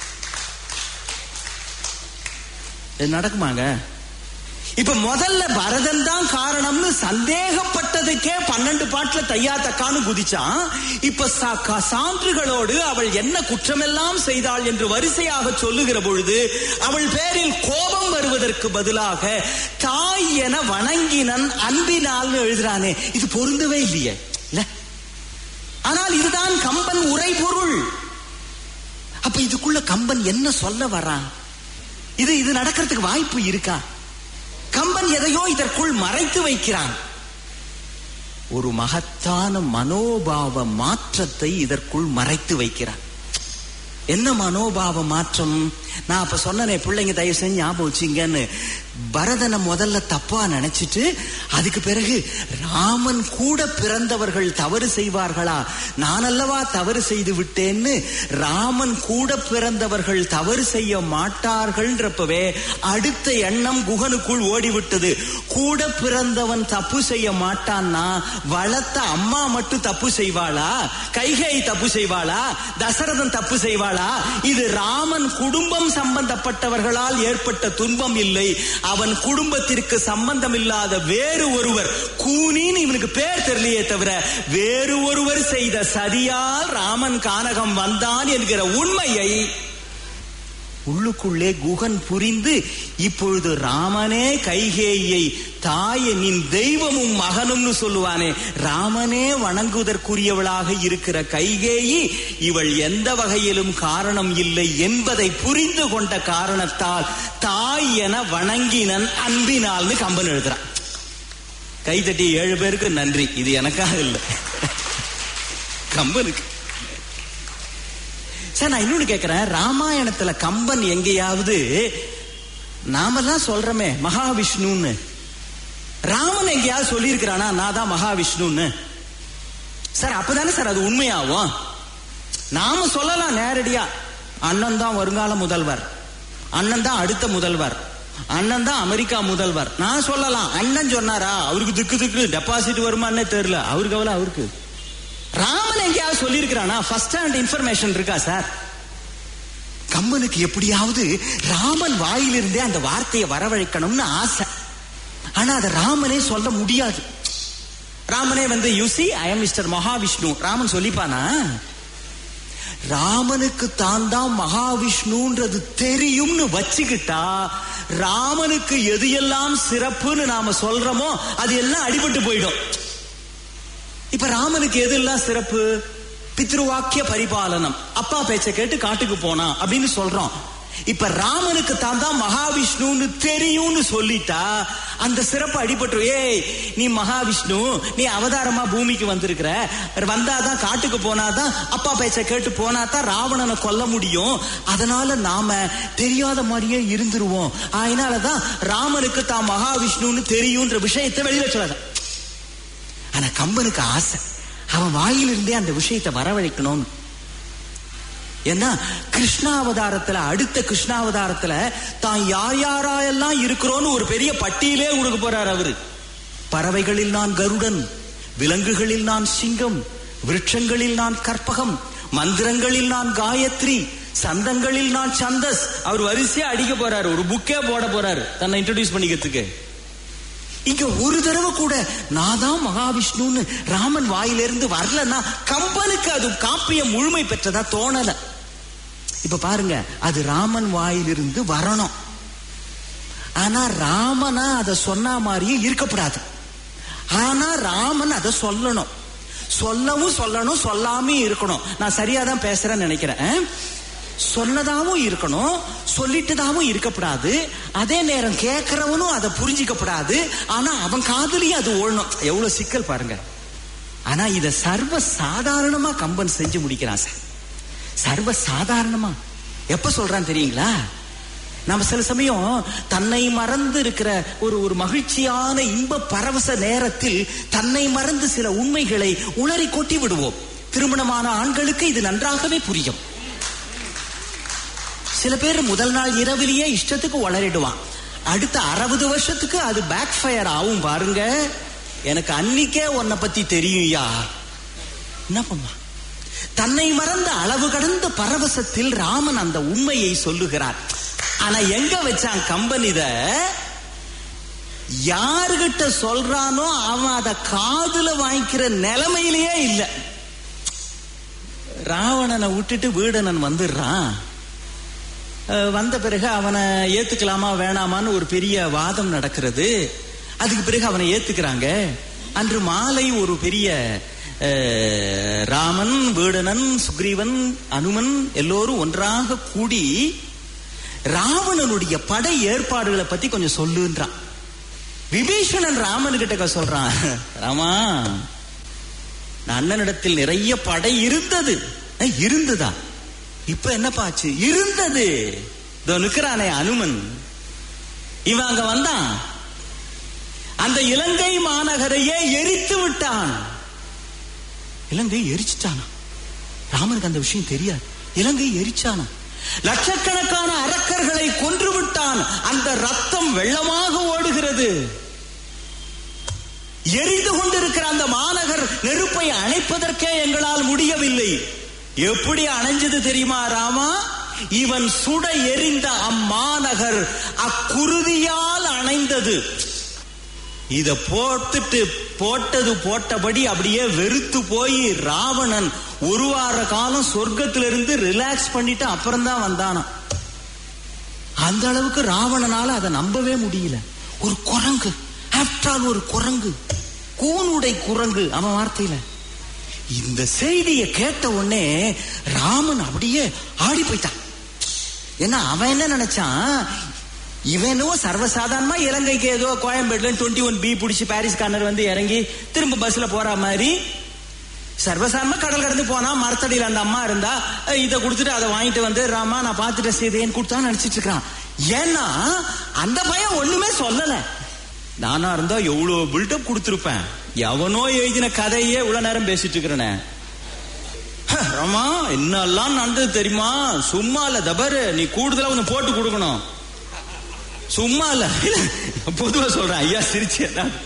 இது நடக்குமாங்க இப்ப முதல்ல பரதன் தான் காரணம்னு சந்தேகப்பட்டதுக்கே பன்னெண்டு பாட்டுல தையா தக்கான்னு குதிச்சான் இப்ப சா- கா- சான்றுகளோடு அவள் என்ன குற்றமெல்லாம் செய்தாள் என்று வரிசையாக சொல்லுகிற பொழுது அவள் பேரில் கோபம் வருவதற்கு பதிலாக தாய் என வணங்கினன் அன்பினால் எழுதுறானே இது பொருந்தவே இல்லையே இல்ல ஆனால் இதுதான் கம்பன் உரை பொருள் அப்ப இதுக்குள்ள கம்பன் என்ன சொல்ல வர்றான் இது இது நடக்கிறதுக்கு வாய்ப்பு இருக்கா கம்பன் எதையோ இதற்குள் மறைத்து வைக்கிறான் ஒரு மகத்தான மனோபாவ மாற்றத்தை இதற்குள் மறைத்து வைக்கிறான் என்ன மனோபாவ மாற்றம் நான் அப்ப சொன்னனே பிள்ளைங்க தயவு செஞ்சு ஞாபகம் வச்சுங்கன்னு பரதனை முதல்ல தப்பா நினைச்சிட்டு அதுக்கு பிறகு ராமன் கூட பிறந்தவர்கள் தவறு செய்வார்களா நான் அல்லவா தவறு செய்து விட்டேன்னு ராமன் கூட பிறந்தவர்கள் தவறு செய்ய மாட்டார்கள்ன்றப்பவே அடுத்த எண்ணம் குகனுக்குள் ஓடிவிட்டது கூட பிறந்தவன் தப்பு செய்ய மாட்டான்னா வளர்த்த அம்மா மட்டும் தப்பு செய்வாளா கைகை தப்பு செய்வாளா தசரதன் தப்பு செய்வாளா இது ராமன் குடும்பம் சம்பந்தப்பட்டவர்களால் ஏற்பட்ட துன்பம் இல்லை அவன் குடும்பத்திற்கு சம்பந்தம் இல்லாத வேறு ஒருவர் கூனின்னு இவனுக்கு பேர் தெரியலையே தவிர வேறு ஒருவர் செய்த சதியால் ராமன் கானகம் வந்தான் என்கிற உண்மையை உள்ளுக்குள்ளே குகன் புரிந்து இப்பொழுது ராமனே கைகேயை தாயை நின் தெய்வமும் மகனும்னு சொல்லுவானே ராமனே வணங்குவதற்குரியவளாக இருக்கிற கைகேயி இவள் எந்த வகையிலும் காரணம் இல்லை என்பதை புரிந்து கொண்ட காரணத்தால் தாய் என வணங்கினன் அன்பினால்னு கம்பன் எழுதுறான் கைதட்டி ஏழு பேருக்கு நன்றி இது எனக்காக இல்லை கம்பனுக்கு சார் நான் இன்னொன்னு கேட்கிறேன் ராமாயணத்துல கம்பன் எங்கேயாவது நாமெல்லாம் சொல்றோமே மகாவிஷ்ணுன்னு ராமன் எங்கேயாவது சொல்லியிருக்கிறானா நான் தான் மகாவிஷ்ணுன்னு சார் அப்பதானே சார் அது உண்மையாகும் நாம சொல்லலாம் நேரடியா அண்ணன் தான் வருங்கால முதல்வர் அண்ணன் தான் அடுத்த முதல்வர் அண்ணன் தான் அமெரிக்கா முதல்வர் நான் சொல்லலாம் அண்ணன் சொன்னாரா அவருக்கு திக்கு திக்கு டெபாசிட் வருமானே தெரியல அவருக்கு அவ்வளவு அவருக்கு ராமன் எங்கேயாவது சொல்லியிருக்கிறானா ஃபர்ஸ்ட் ஹேண்ட் இன்ஃபர்மேஷன் இருக்கா சார் கம்பனுக்கு எப்படியாவது ராமன் வாயிலிருந்தே அந்த வார்த்தையை வரவழைக்கணும்னு ஆசை ஆனா அதை ராமனே சொல்ல முடியாது ராமனே வந்து you see I am mister Mahavishnu Raman சொல்லிப்பானா ராமனுக்கு தான் தான் மகாவிஷ்ணுன்றது தெரியும்னு வச்சுக்கிட்டா ராமனுக்கு எது எல்லாம் சிறப்புன்னு நாம சொல்றோமோ அது எல்லாம் அடிபட்டு போயிடும் இப்ப ராமனுக்கு எதெல்லாம் சிறப்பு பித்ருவாக்கிய பரிபாலனம் அப்பா பேச்ச கேட்டு காட்டுக்கு போனா அப்படின்னு சொல்றோம் இப்ப ராமனுக்கு தான் தான் மகாவிஷ்ணுன்னு தெரியும்னு சொல்லிட்டா அந்த சிறப்பு அடிபட்டு ஏய் நீ மகாவிஷ்ணு நீ அவதாரமா பூமிக்கு வந்திருக்கிற வந்தாதான் காட்டுக்கு போனாதான் அப்பா பேச்ச கேட்டு போனாதான் ராவணனை கொல்ல முடியும் அதனால நாம தெரியாத மாதிரியே இருந்துருவோம் அதனாலதான் ராமனுக்கு தான் மகாவிஷ்ணுன்னு தெரியும்ன்ற விஷயத்தை வெளியில சொல்லாத ஆனா கம்பனுக்கு ஆசை அவன் வாயிலிருந்தே அந்த விஷயத்தை வரவழைக்கணும்னு ஏன்னா கிருஷ்ணாவதாரத்துல அடுத்த கிருஷ்ணாவதாரத்துல தான் யார் யாரெல்லாம் இருக்கிறோன்னு ஒரு பெரிய பட்டியலே கொடுக்க போறார் அவரு பறவைகளில் நான் கருடன் விலங்குகளில் நான் சிங்கம் விருட்சங்களில் நான் கற்பகம் மந்திரங்களில் நான் காயத்ரி சந்தங்களில் நான் சந்தஸ் அவர் வரிசையா அடிக்க போறாரு ஒரு புக்கே போட போறாரு தன்னை இன்ட்ரோடியூஸ் பண்ணிக்கிறதுக்கு இங்க ஒரு தடவை கூட நான் தான் மகாவிஷ்ணுன்னு ராமன் வாயிலிருந்து வரலன்னா கம்பனுக்கு அது காப்பியம் முழுமை பெற்றதா தோணல இப்ப பாருங்க அது ராமன் வாயிலிருந்து வரணும் ஆனா ராமனா அதை சொன்ன மாதிரியே இருக்கப்படாது ஆனா ராமன் அதை சொல்லணும் சொல்லவும் சொல்லணும் சொல்லாம இருக்கணும் நான் சரியா தான் பேசுறேன்னு நினைக்கிறேன் சொன்னதாவும் இருக்கணும் சொல்லிட்டதாவும் இருக்கக்கூடாது அதே நேரம் கேட்கிறவனும் அதை புரிஞ்சிக்கப்படாது ஆனா அவன் காதுலயும் அது ஓடணும் எவ்வளவு சிக்கல் பாருங்க ஆனா இத சர்வ சாதாரணமா கம்பன் செஞ்சு முடிக்கிறான் சார் சர்வ சாதாரணமா எப்ப சொல்றான் தெரியுங்களா நம்ம சில சமயம் தன்னை மறந்து இருக்கிற ஒரு ஒரு மகிழ்ச்சியான இன்ப பரவச நேரத்தில் தன்னை மறந்து சில உண்மைகளை உளறி கொட்டி விடுவோம் திருமணமான ஆண்களுக்கு இது நன்றாகவே புரியும் சில பேர் முதல் நாள் இரவிலேயே இஷ்டத்துக்கு உளறிடுவான் அடுத்த அறுபது வருஷத்துக்கு அது பேக் ஃபயர் ஆகும் பாருங்க எனக்கு அன்னிக்கே உன்னை பத்தி தெரியும்யா என்ன பண்ணுவான் தன்னை மறந்த அளவு கடந்த பரவசத்தில் ராமன் அந்த உண்மையை சொல்லுகிறார் ஆனா எங்க வச்சான் கம்பன் இத யாருகிட்ட சொல்றானோ அவன் அத காதுல வாங்கிக்கிற நிலைமையிலேயே இல்ல ராவணனை விட்டுட்டு வீடனன் வந்துடுறான் அஹ் வந்த பிறகு அவனை ஏத்துக்கலாமா வேணாமான்னு ஒரு பெரிய வாதம் நடக்கிறது அதுக்கு பிறகு அவனை ஏத்துக்கிறாங்க அன்று மாலை ஒரு பெரிய அஹ், ராமன் வீடனன் சுக்ரீவன் அனுமன் எல்லோரும் ஒன்றாக கூடி ராவணனுடைய படை ஏற்பாடுகளை பத்தி கொஞ்சம் சொல்லுன்றான் விபீஷணன் ராமன் கிட்ட சொல்றான் ராமா அண்ணனிடத்தில் நிறைய படை இருந்தது அஹ், இருந்ததா இப்ப என்னப்பா ஆச்சு இருந்தது இதோ நிக்கிறானே அனுமன் இவன் அங்க வந்தான் அந்த இலங்கை மாநகரையே எரித்து விட்டான் இலங்கை எரிச்சிட்டானா ராமனுக்கு அந்த விஷயம் தெரியாது இலங்கை எரிச்சானா லட்சக்கணக்கான அரக்கர்களை கொன்று விட்டான் அந்த ரத்தம் வெள்ளமாக ஓடுகிறது எரிந்து கொண்டிருக்கிற அந்த மாநகர் நெருப்பை அணைப்பதற்கே எங்களால் முடியவில்லை எப்படி அணைஞ்சது தெரியுமா ராமா இவன் சுட எரிந்த அம்மாநகர் அக்குருதியால் அணைந்தது இத போட்டுட்டு போட்டது போட்டபடி அப்படியே வெறுத்து போய் ராவணன் ஒரு வார காலம் சொர்க்கத்திலிருந்து ரிலாக்ஸ் பண்ணிட்டு அப்புறம் தான் வந்தானாம் அந்த அளவுக்கு ராவணனால அதை நம்பவே முடியல ஒரு குரங்கு ஆஃப்டர் ஒரு குரங்கு கூனுடை குரங்கு அவன் வார்த்தையில இந்த செய்தியை கேட்ட உடனே ராமன் அப்படியே ஆடி போயிட்டான் ஏன்னா அவன் என்ன நினைச்சான் இவனும் சர்வசாதாரணமா இலங்கைக்கு ஏதோ கோயம்பேடுல டுவெண்ட்டி ஒன் பி பிடிச்சி பாரிஸ் கார்னர் வந்து இறங்கி திரும்ப பஸ்ல போற மாதிரி சர்வசாதாரணமா கடல் கடந்து போனா மரத்தடியில அந்த அம்மா இருந்தா அஹ், இதை கொடுத்துட்டு அதை வாங்கிட்டு வந்து ராமா நான் பார்த்துட்டேன் சீதையன்னு கொடுத்தா நினைச்சிட்டு இருக்கான் ஏன்னா அந்த பையன் ஒண்ணுமே சொல்லல நானா இருந்தா எவ்வளவு பில்டப் கொடுத்திருப்பேன் எவனோ எழுதின கதையே இவ்வளவு நேரம் பேசிட்டு இருக்கிறேனே ஹ, ராமா என்னெல்லாம் நடந்தது தெரியுமா சும்மா இல்ல தபரு நீ கூடுதலா ஒண்ணு போட்டு கொடுக்கணும் சும்மா இல்ல பொதுவா சொல்றேன் ஐயா சிரிச்சு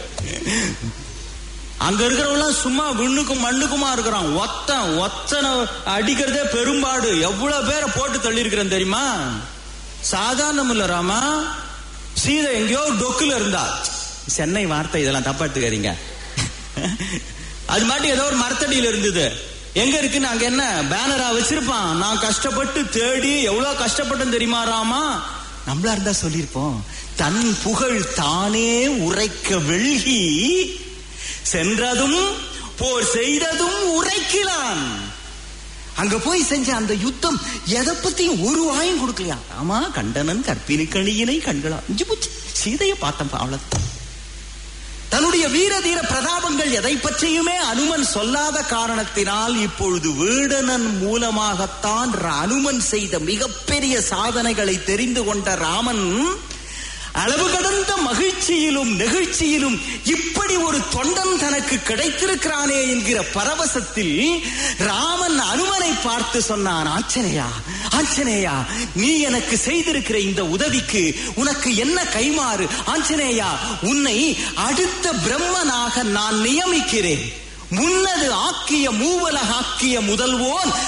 அங்க இருக்கிறவங்க சும்மா விண்ணுக்கும் மண்ணுக்குமா இருக்கிறான் ஒத்தன் ஒத்தனை அடிக்கிறதே பெரும்பாடு எவ்வளவு பேரை போட்டு தள்ளி இருக்கிறேன் தெரியுமா சாதாரணம் இல்ல ராமா சீதை எங்கேயோ டொக்குல இருந்தா சென்னை வார்த்தை இதெல்லாம் தப்பா எடுத்துக்காதீங்க அது மாட்டி ஏதோ ஒரு மரத்தடியில இருந்தது எங்க இருக்குன்னு அங்க என்ன பேனரா வச்சிருப்பான் நான் கஷ்டப்பட்டு தேடி எவ்வளவு கஷ்டப்பட்டேன் தெரியுமா ராமா நம்மளா இருந்தா சொல்லியிருப்போம் தன் புகழ் தானே உரைக்க வெள்கி சென்றதும் போர் செய்ததும் உரைக்கிறான் அங்க போய் செஞ்ச அந்த யுத்தம் எதை பத்தியும் ஒரு வாயும் கொடுக்கலையா ஆமா கண்டனன் கற்பினி கணியினை கண்களா இஞ்சி போச்சு சீதையை பார்த்தப்ப அவ்வளவு தன்னுடைய வீர தீர பிரதாபங்கள் எதை பற்றியுமே அனுமன் சொல்லாத காரணத்தினால் இப்பொழுது வீடனன் மூலமாகத்தான் அனுமன் செய்த மிகப்பெரிய சாதனைகளை தெரிந்து கொண்ட ராமன் அளவு கடந்த மகிழ்ச்சியிலும் நெகிழ்ச்சியிலும் இப்படி ஒரு தொண்டன் தனக்கு கிடைத்திருக்கிறானே என்கிற பரவசத்தில் ராமன் அனுமனை பார்த்து சொன்னான் ஆஞ்சநேயா ஆஞ்சநேயா நீ எனக்கு செய்திருக்கிற இந்த உதவிக்கு உனக்கு என்ன கைமாறு ஆஞ்சநேயா உன்னை அடுத்த பிரம்மனாக நான் நியமிக்கிறேன் முன்னது ஆக்கிய மூவலக ஆக்கிய முதல்வோன் பின்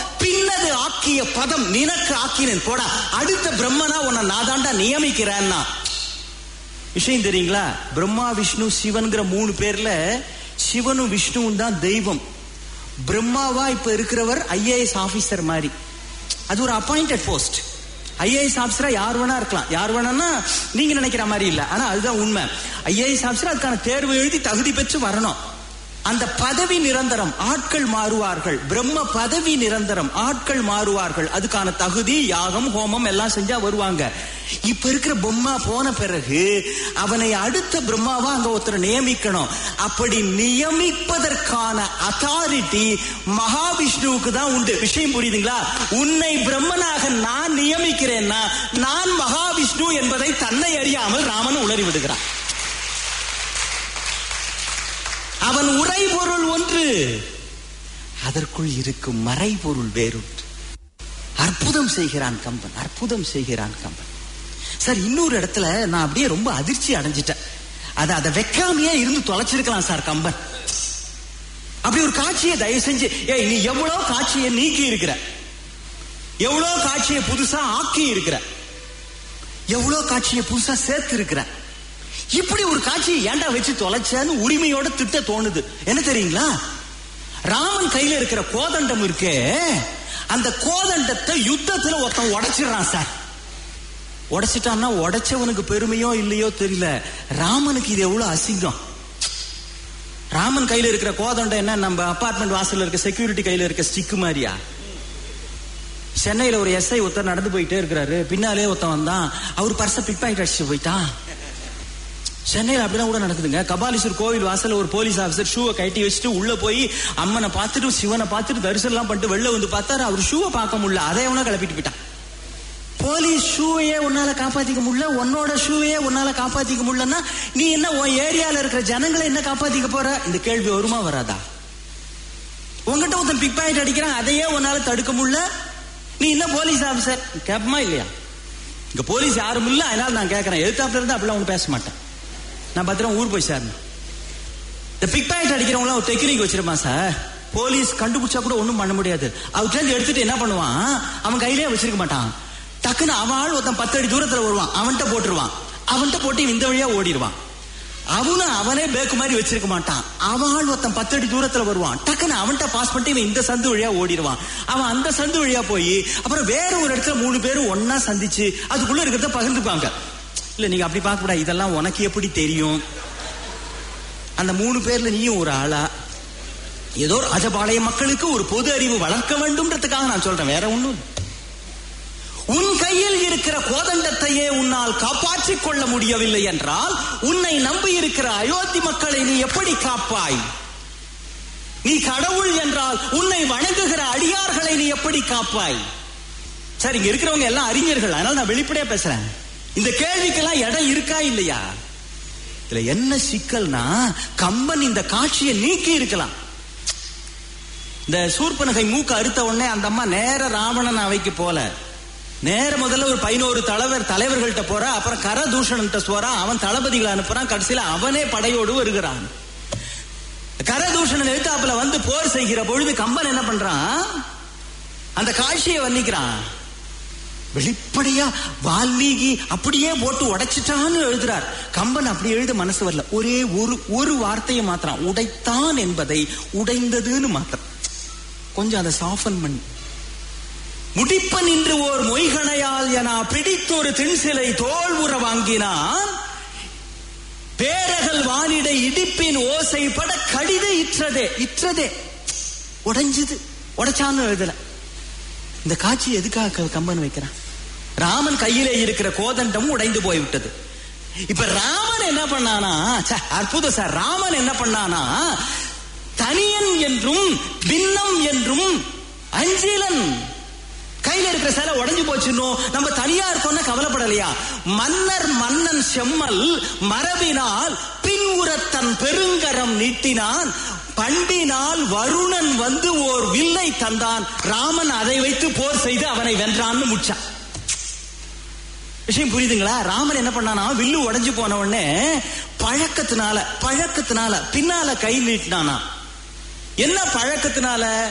நின்னது ஆக்கிய பதம் நினக்கு ஆக்கினேன் போடா அடுத்த பிரம்மனா உன்னை நாதாண்டா நியமிக்கிறேன்னா விஷயம் தெரியுங்களா பிரம்மா விஷ்ணு சிவன்கிற மூணு பேர்ல சிவனும் விஷ்ணுவும் தான் தெய்வம் பிரம்மாவா இப்ப இருக்கிறவர் ஐஏஎஸ் ஆபீசர் மாதிரி அது ஒரு அப்பாயிண்டட் போஸ்ட் ஐஏஎஸ் ஆபீசரா யார் வேணா இருக்கலாம் யார் வேணான்னா நீங்க நினைக்கிற மாதிரி இல்ல ஆனா அதுதான் உண்மை ஐஏஎஸ் ஆபீசர் அதுக்கான தேர்வு எழுதி தகுதி பெற்று வரணும் அந்த பதவி நிரந்தரம் ஆட்கள் மாறுவார்கள் பிரம்ம பதவி நிரந்தரம் ஆட்கள் மாறுவார்கள் அதுக்கான தகுதி யாகம் ஹோமம் எல்லாம் செஞ்சா வருவாங்க இப்ப இருக்கிற பிரம்மா போன பிறகு அவனை அடுத்த பிரம்மாவா அங்க ஒருத்தரை நியமிக்கணும் அப்படி நியமிப்பதற்கான அத்தாரிட்டி மகாவிஷ்ணுவுக்கு தான் உண்டு விஷயம் புரியுதுங்களா உன்னை பிரம்மனாக நான் நியமிக்கிறேன்னா நான் மகாவிஷ்ணு என்பதை தன்னை அறியாமல் ராமன் உளறி விடுகிறான் அவன் உரைபொருள் ஒன்று அதற்குள் இருக்கும் மறைபொருள் வேறொன்று அற்புதம் செய்கிறான் கம்பன் அற்புதம் செய்கிறான் கம்பன் சார் இன்னொரு இடத்துல நான் அப்படியே ரொம்ப அதிர்ச்சி அடைஞ்சிட்டேன் அதை அதை வைக்காமையே இருந்து தொலைச்சிருக்கலாம் சார் கம்பன் அப்படி ஒரு காட்சியை தயவு செஞ்சு ஏய் நீ எவ்வளவு காட்சியை நீக்கி இருக்கிற எவ்வளவு காட்சியை புதுசா ஆக்கி இருக்கிற எவ்வளவு காட்சியை புதுசா சேர்த்து இருக்கிற இப்படி ஒரு காட்சியை ஏன்டா வச்சு தொலைச்சேன்னு உரிமையோட திட்ட தோணுது என்ன தெரியுங்களா ராமன் கையில இருக்கிற கோதண்டம் இருக்கே அந்த கோதண்டத்தை யுத்தத்துல ஒருத்தன் உடைச்சிடுறான் சார் உடைச்சிட்டான்னா உடைச்சவனுக்கு பெருமையோ இல்லையோ தெரியல ராமனுக்கு இது எவ்வளவு அசிங்கம் ராமன் கையில இருக்கிற கோதண்டம் என்ன நம்ம அபார்ட்மெண்ட் வாசல்ல இருக்க செக்யூரிட்டி கையில இருக்க ஸ்டிக் மாதிரியா சென்னையில ஒரு எஸ்ஐ ஒருத்தர் நடந்து போயிட்டே இருக்கிறாரு பின்னாலே ஒருத்தன் வந்தான் அவர் பர்ச பிக் பாக்கெட் அடிச்சு போயிட்டான் சென்னையில் அப்படிலாம் கூட நடக்குதுங்க கபாலீஸ்வர் கோவில் வாசல்ல ஒரு போலீஸ் ஆஃபீஸர் ஷூவை கட்டி வச்சுட்டு உள்ள போய் அம்மனை பார்த்துட்டு சிவனை பார்த்துட்டு தரிசனம் பண்ணிட்டு வெளில வந்து பார்த்தாரு அவர் ஷூவை பார்க்க முடியல அதை எவனா கிளப்பிட்டு போயிட்டான் போலீஸ் ஷூவையே உன்னால காப்பாத்திக்க முடியல உன்னோட ஷூவையே உன்னால காப்பாத்திக்க முடியலன்னா நீ என்ன உன் ஏரியால இருக்கிற ஜனங்களை என்ன காப்பாத்திக்க போற இந்த கேள்வி வருமா வராதா உங்ககிட்ட ஒருத்தன் பிக் பாயிண்ட் அடிக்கிறான் அதையே உன்னால தடுக்க முடியல நீ என்ன போலீஸ் ஆபீசர் கேட்பமா இல்லையா இங்க போலீஸ் யாரும் இல்ல அதனால நான் கேட்கறேன் எழுத்தாப்புல இருந்து அப்படிலாம் ஒன்றும் பேச மாட்டேன் நான் பத்திரம் ஊர் போய் சேரணும் இந்த பிக் பாயிண்ட் அடிக்கிறவங்களாம் ஒரு டெக்னிக் வச்சிருப்பான் சார் போலீஸ் கண்டுபிடிச்சா கூட ஒண்ணும் பண்ண முடியாது அவர்கிட்ட இருந்து எடுத்துட்டு என்ன பண்ணுவான் அவன் கையிலே வச்சிருக்க மாட்டான் டக்குன்னு அவன் ஆள் ஒருத்தன் பத்து அடி தூரத்துல வருவான் அவன்கிட்ட போட்டுருவான் அவன்கிட்ட போட்டு இந்த வழியா ஓடிடுவான் அவனும் அவனே பேக்கு மாதிரி வச்சிருக்க மாட்டான் அவன் ஆள் ஒருத்தன் பத்து அடி தூரத்துல வருவான் டக்குன்னு அவன்கிட்ட பாஸ் பண்ணிட்டு இவன் இந்த சந்து வழியா ஓடிடுவான் அவன் அந்த சந்து வழியா போய் அப்புறம் வேற ஒரு இடத்துல மூணு பேரும் ஒன்னா சந்திச்சு அதுக்குள்ள இருக்கிறத பகிர்ந்துப்பாங்க இல்ல நீங்க அப்படி பார்க்க கூடாது இதெல்லாம் உனக்கு எப்படி தெரியும் அந்த மூணு பேர்ல நீயும் ஒரு ஆளா ஏதோ ராஜபாளைய மக்களுக்கு ஒரு பொது அறிவு வளர்க்க வேண்டும்ன்றதுக்காக நான் சொல்றேன் வேற ஒண்ணும் உன் கையில் இருக்கிற கோதண்டத்தையே உன்னால் காப்பாற்றிக் கொள்ள முடியவில்லை என்றால் உன்னை நம்பி இருக்கிற அயோத்தி மக்களை நீ எப்படி காப்பாய் நீ கடவுள் என்றால் உன்னை வணங்குகிற அடியார்களை நீ எப்படி காப்பாய் சார் இங்க இருக்கிறவங்க எல்லாம் அறிஞர்கள் அதனால நான் வெளிப்படையா பேசுறேன் இந்த கேள்விக்கெல்லாம் இடம் இருக்கா இல்லையா இதுல என்ன சிக்கல்னா கம்பன் இந்த காட்சியை நீக்கி இருக்கலாம் இந்த சூர்பனகை மூக்க அறுத்த உடனே அந்த அம்மா நேர ராவணன் அவைக்கு போல நேர முதல்ல ஒரு பதினோரு தலைவர் தலைவர்கள்ட்ட போறா அப்புறம் கரதூஷணன்ட்ட போறா அவன் தளபதிகளை அனுப்புறான் கடைசியில அவனே படையோடு வருகிறான் கரதூஷணன் எழுத்தாப்புல வந்து போர் செய்கிற பொழுது கம்பன் என்ன பண்றான் அந்த காட்சியை வர்ணிக்கிறான் வெளிப்படையா வால்மீகி அப்படியே போட்டு உடைச்சிட்டான்னு எழுதுறார் கம்பன் அப்படி எழுத மனசு வரல ஒரே ஒரு ஒரு வார்த்தையை மாத்திரம் உடைத்தான் என்பதை உடைந்ததுன்னு மாத்திரம் கொஞ்சம் அதை சாஃபன் பண்ணி முடிப்பன் இன்று ஓர் மொய்கணையால் என பிடித்தொரு திண்சிலை தோல் உற வாங்கினான் பேரகல் வானிடை இடிப்பின் ஓசை பட கடித இற்றதே இற்றதே உடைஞ்சது உடைச்சான்னு எழுதல இந்த காட்சி எதுக்காக கம்பன் வைக்கிறான் ராமன் கையிலே இருக்கிற கோதண்டம் உடைந்து போய்விட்டது இப்ப ராமன் என்ன பண்ணானா ச்சே, அற்புதம் சார் ராமன் என்ன பண்ணானா தனியன் என்றும் பின்னம் என்றும் அஞ்சிலன் கையில இருக்கிற சிலை உடைஞ்சு போச்சுன்னோ நம்ம தனியா இருக்கோம்னா கவலைப்படலையா மன்னர் மன்னன் செம்மல் மரபினால் பின்உரத்தன் பெருங்கரம் நீட்டினான் பண்டினால் வருணன் வந்து ஓர் வில்லை தந்தான் ராமன் அதை வைத்து போர் செய்து அவனை வென்றான்னு முடிச்சான் விஷயம் புரியுதுங்களா ராமன் என்ன பண்ணானா வில்லு உடைஞ்சு போன உடனே பழக்கத்தினால பழக்கத்தினால பின்னால கை நீட்டினானா என்ன பழக்கத்தினால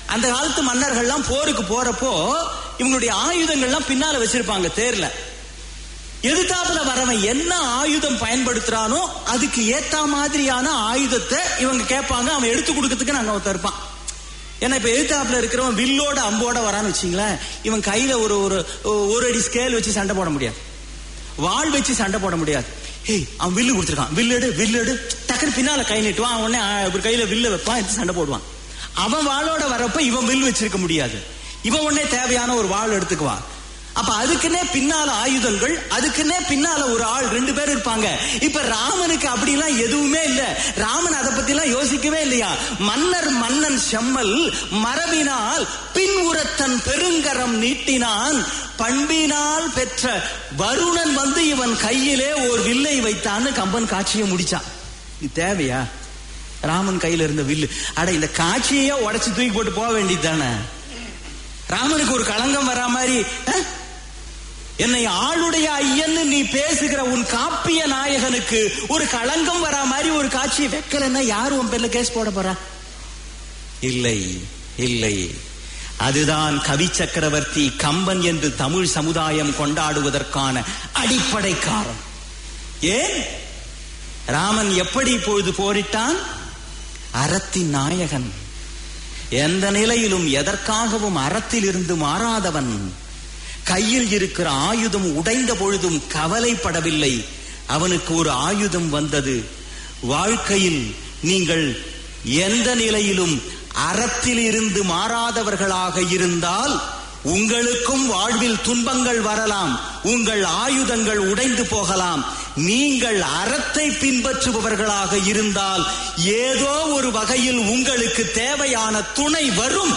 அந்த காலத்து மன்னர்கள்லாம் போருக்கு போறப்போ இவங்களுடைய ஆயுதங்கள்லாம் பின்னால வச்சிருப்பாங்க தேர்ல எதிர்த்தாப்புல வரவன் என்ன ஆயுதம் பயன்படுத்துறானோ அதுக்கு ஏத்த மாதிரியான ஆயுதத்தை இவங்க கேட்பாங்க அவன் எடுத்து கொடுக்கறதுக்கு நாங்க ஒருத்தர் இருப்பான் ஏன்னா இப்ப எதிர்த்தாப்புல இருக்கிறவன் வில்லோட அம்போட வரான்னு வச்சுங்களேன் இவன் கையில ஒரு ஒரு ஒரு அடி ஸ்கேல் வச்சு சண்டை போட முடியாது வாள் வச்சு சண்டை போட முடியாது ஏய் அவன் வில்லு கொடுத்துருக்கான் வில்லெடு வில்லெடு டக்குனு பின்னால கை நீட்டுவான் அவன் உடனே ஆ, ஒரு கையில வில்ல வைப்பான் எடுத்து சண்டை போடுவான் அவன் வாளோட வரப்ப இவன் வில் வச்சிருக்க முடியாது இவன் உடனே தேவையான ஒரு வாள் எடுத்துக்குவான் அப்ப அதுக்குன்னே பின்னால ஆயுதங்கள் அதுக்குன்னே பின்னால ஒரு ஆள் ரெண்டு பேர் இருப்பாங்க இப்ப ராமனுக்கு அப்படிலாம் எதுவுமே இல்ல ராமன் அதை பத்தி எல்லாம் யோசிக்கவே இல்லையா மன்னர் மன்னன் செம்மல் மரபினால் பின் உரத்தன் பெருங்கரம் நீட்டினான் பண்பினால் பெற்ற வருணன் வந்து இவன் கையிலே ஒரு வில்லை வைத்தான்னு கம்பன் காட்சியை முடிச்சான் இது தேவையா ராமன் கையில இருந்த வில்லு அட இந்த காட்சியே உடைச்சு தூக்கி போட்டு போக வேண்டியது தானே ராமனுக்கு ஒரு களங்கம் வரா மாதிரி அஹ்? என்னை ஆளுடைய ஐயன்னு நீ பேசுகிற உன் காப்பிய நாயகனுக்கு ஒரு களங்கம் வரா மாதிரி ஒரு காட்சியை வைக்கலன்னா யாரு உன் பேர்ல கேஸ் போட போறா இல்லை இல்லை அதுதான் கவி சக்கரவர்த்தி கம்பன் என்று தமிழ் சமுதாயம் கொண்டாடுவதற்கான அடிப்படை காரணம் ஏன் ராமன் எப்படி இப்பொழுது போரிட்டான் அறத்தின் நாயகன் எந்த நிலையிலும் எதற்காகவும் அறத்தில் இருந்து மாறாதவன் கையில் இருக்கிற ஆயுதம் உடைந்த பொழுதும் கவலைப்படவில்லை அவனுக்கு ஒரு ஆயுதம் வந்தது வாழ்க்கையில் நீங்கள் எந்த நிலையிலும் அறத்தில் இருந்து மாறாதவர்களாக இருந்தால் உங்களுக்கும் வாழ்வில் துன்பங்கள் வரலாம் உங்கள் ஆயுதங்கள் உடைந்து போகலாம் நீங்கள் அறத்தை பின்பற்றுபவர்களாக இருந்தால் ஏதோ ஒரு வகையில் உங்களுக்கு தேவையான துணை வரும்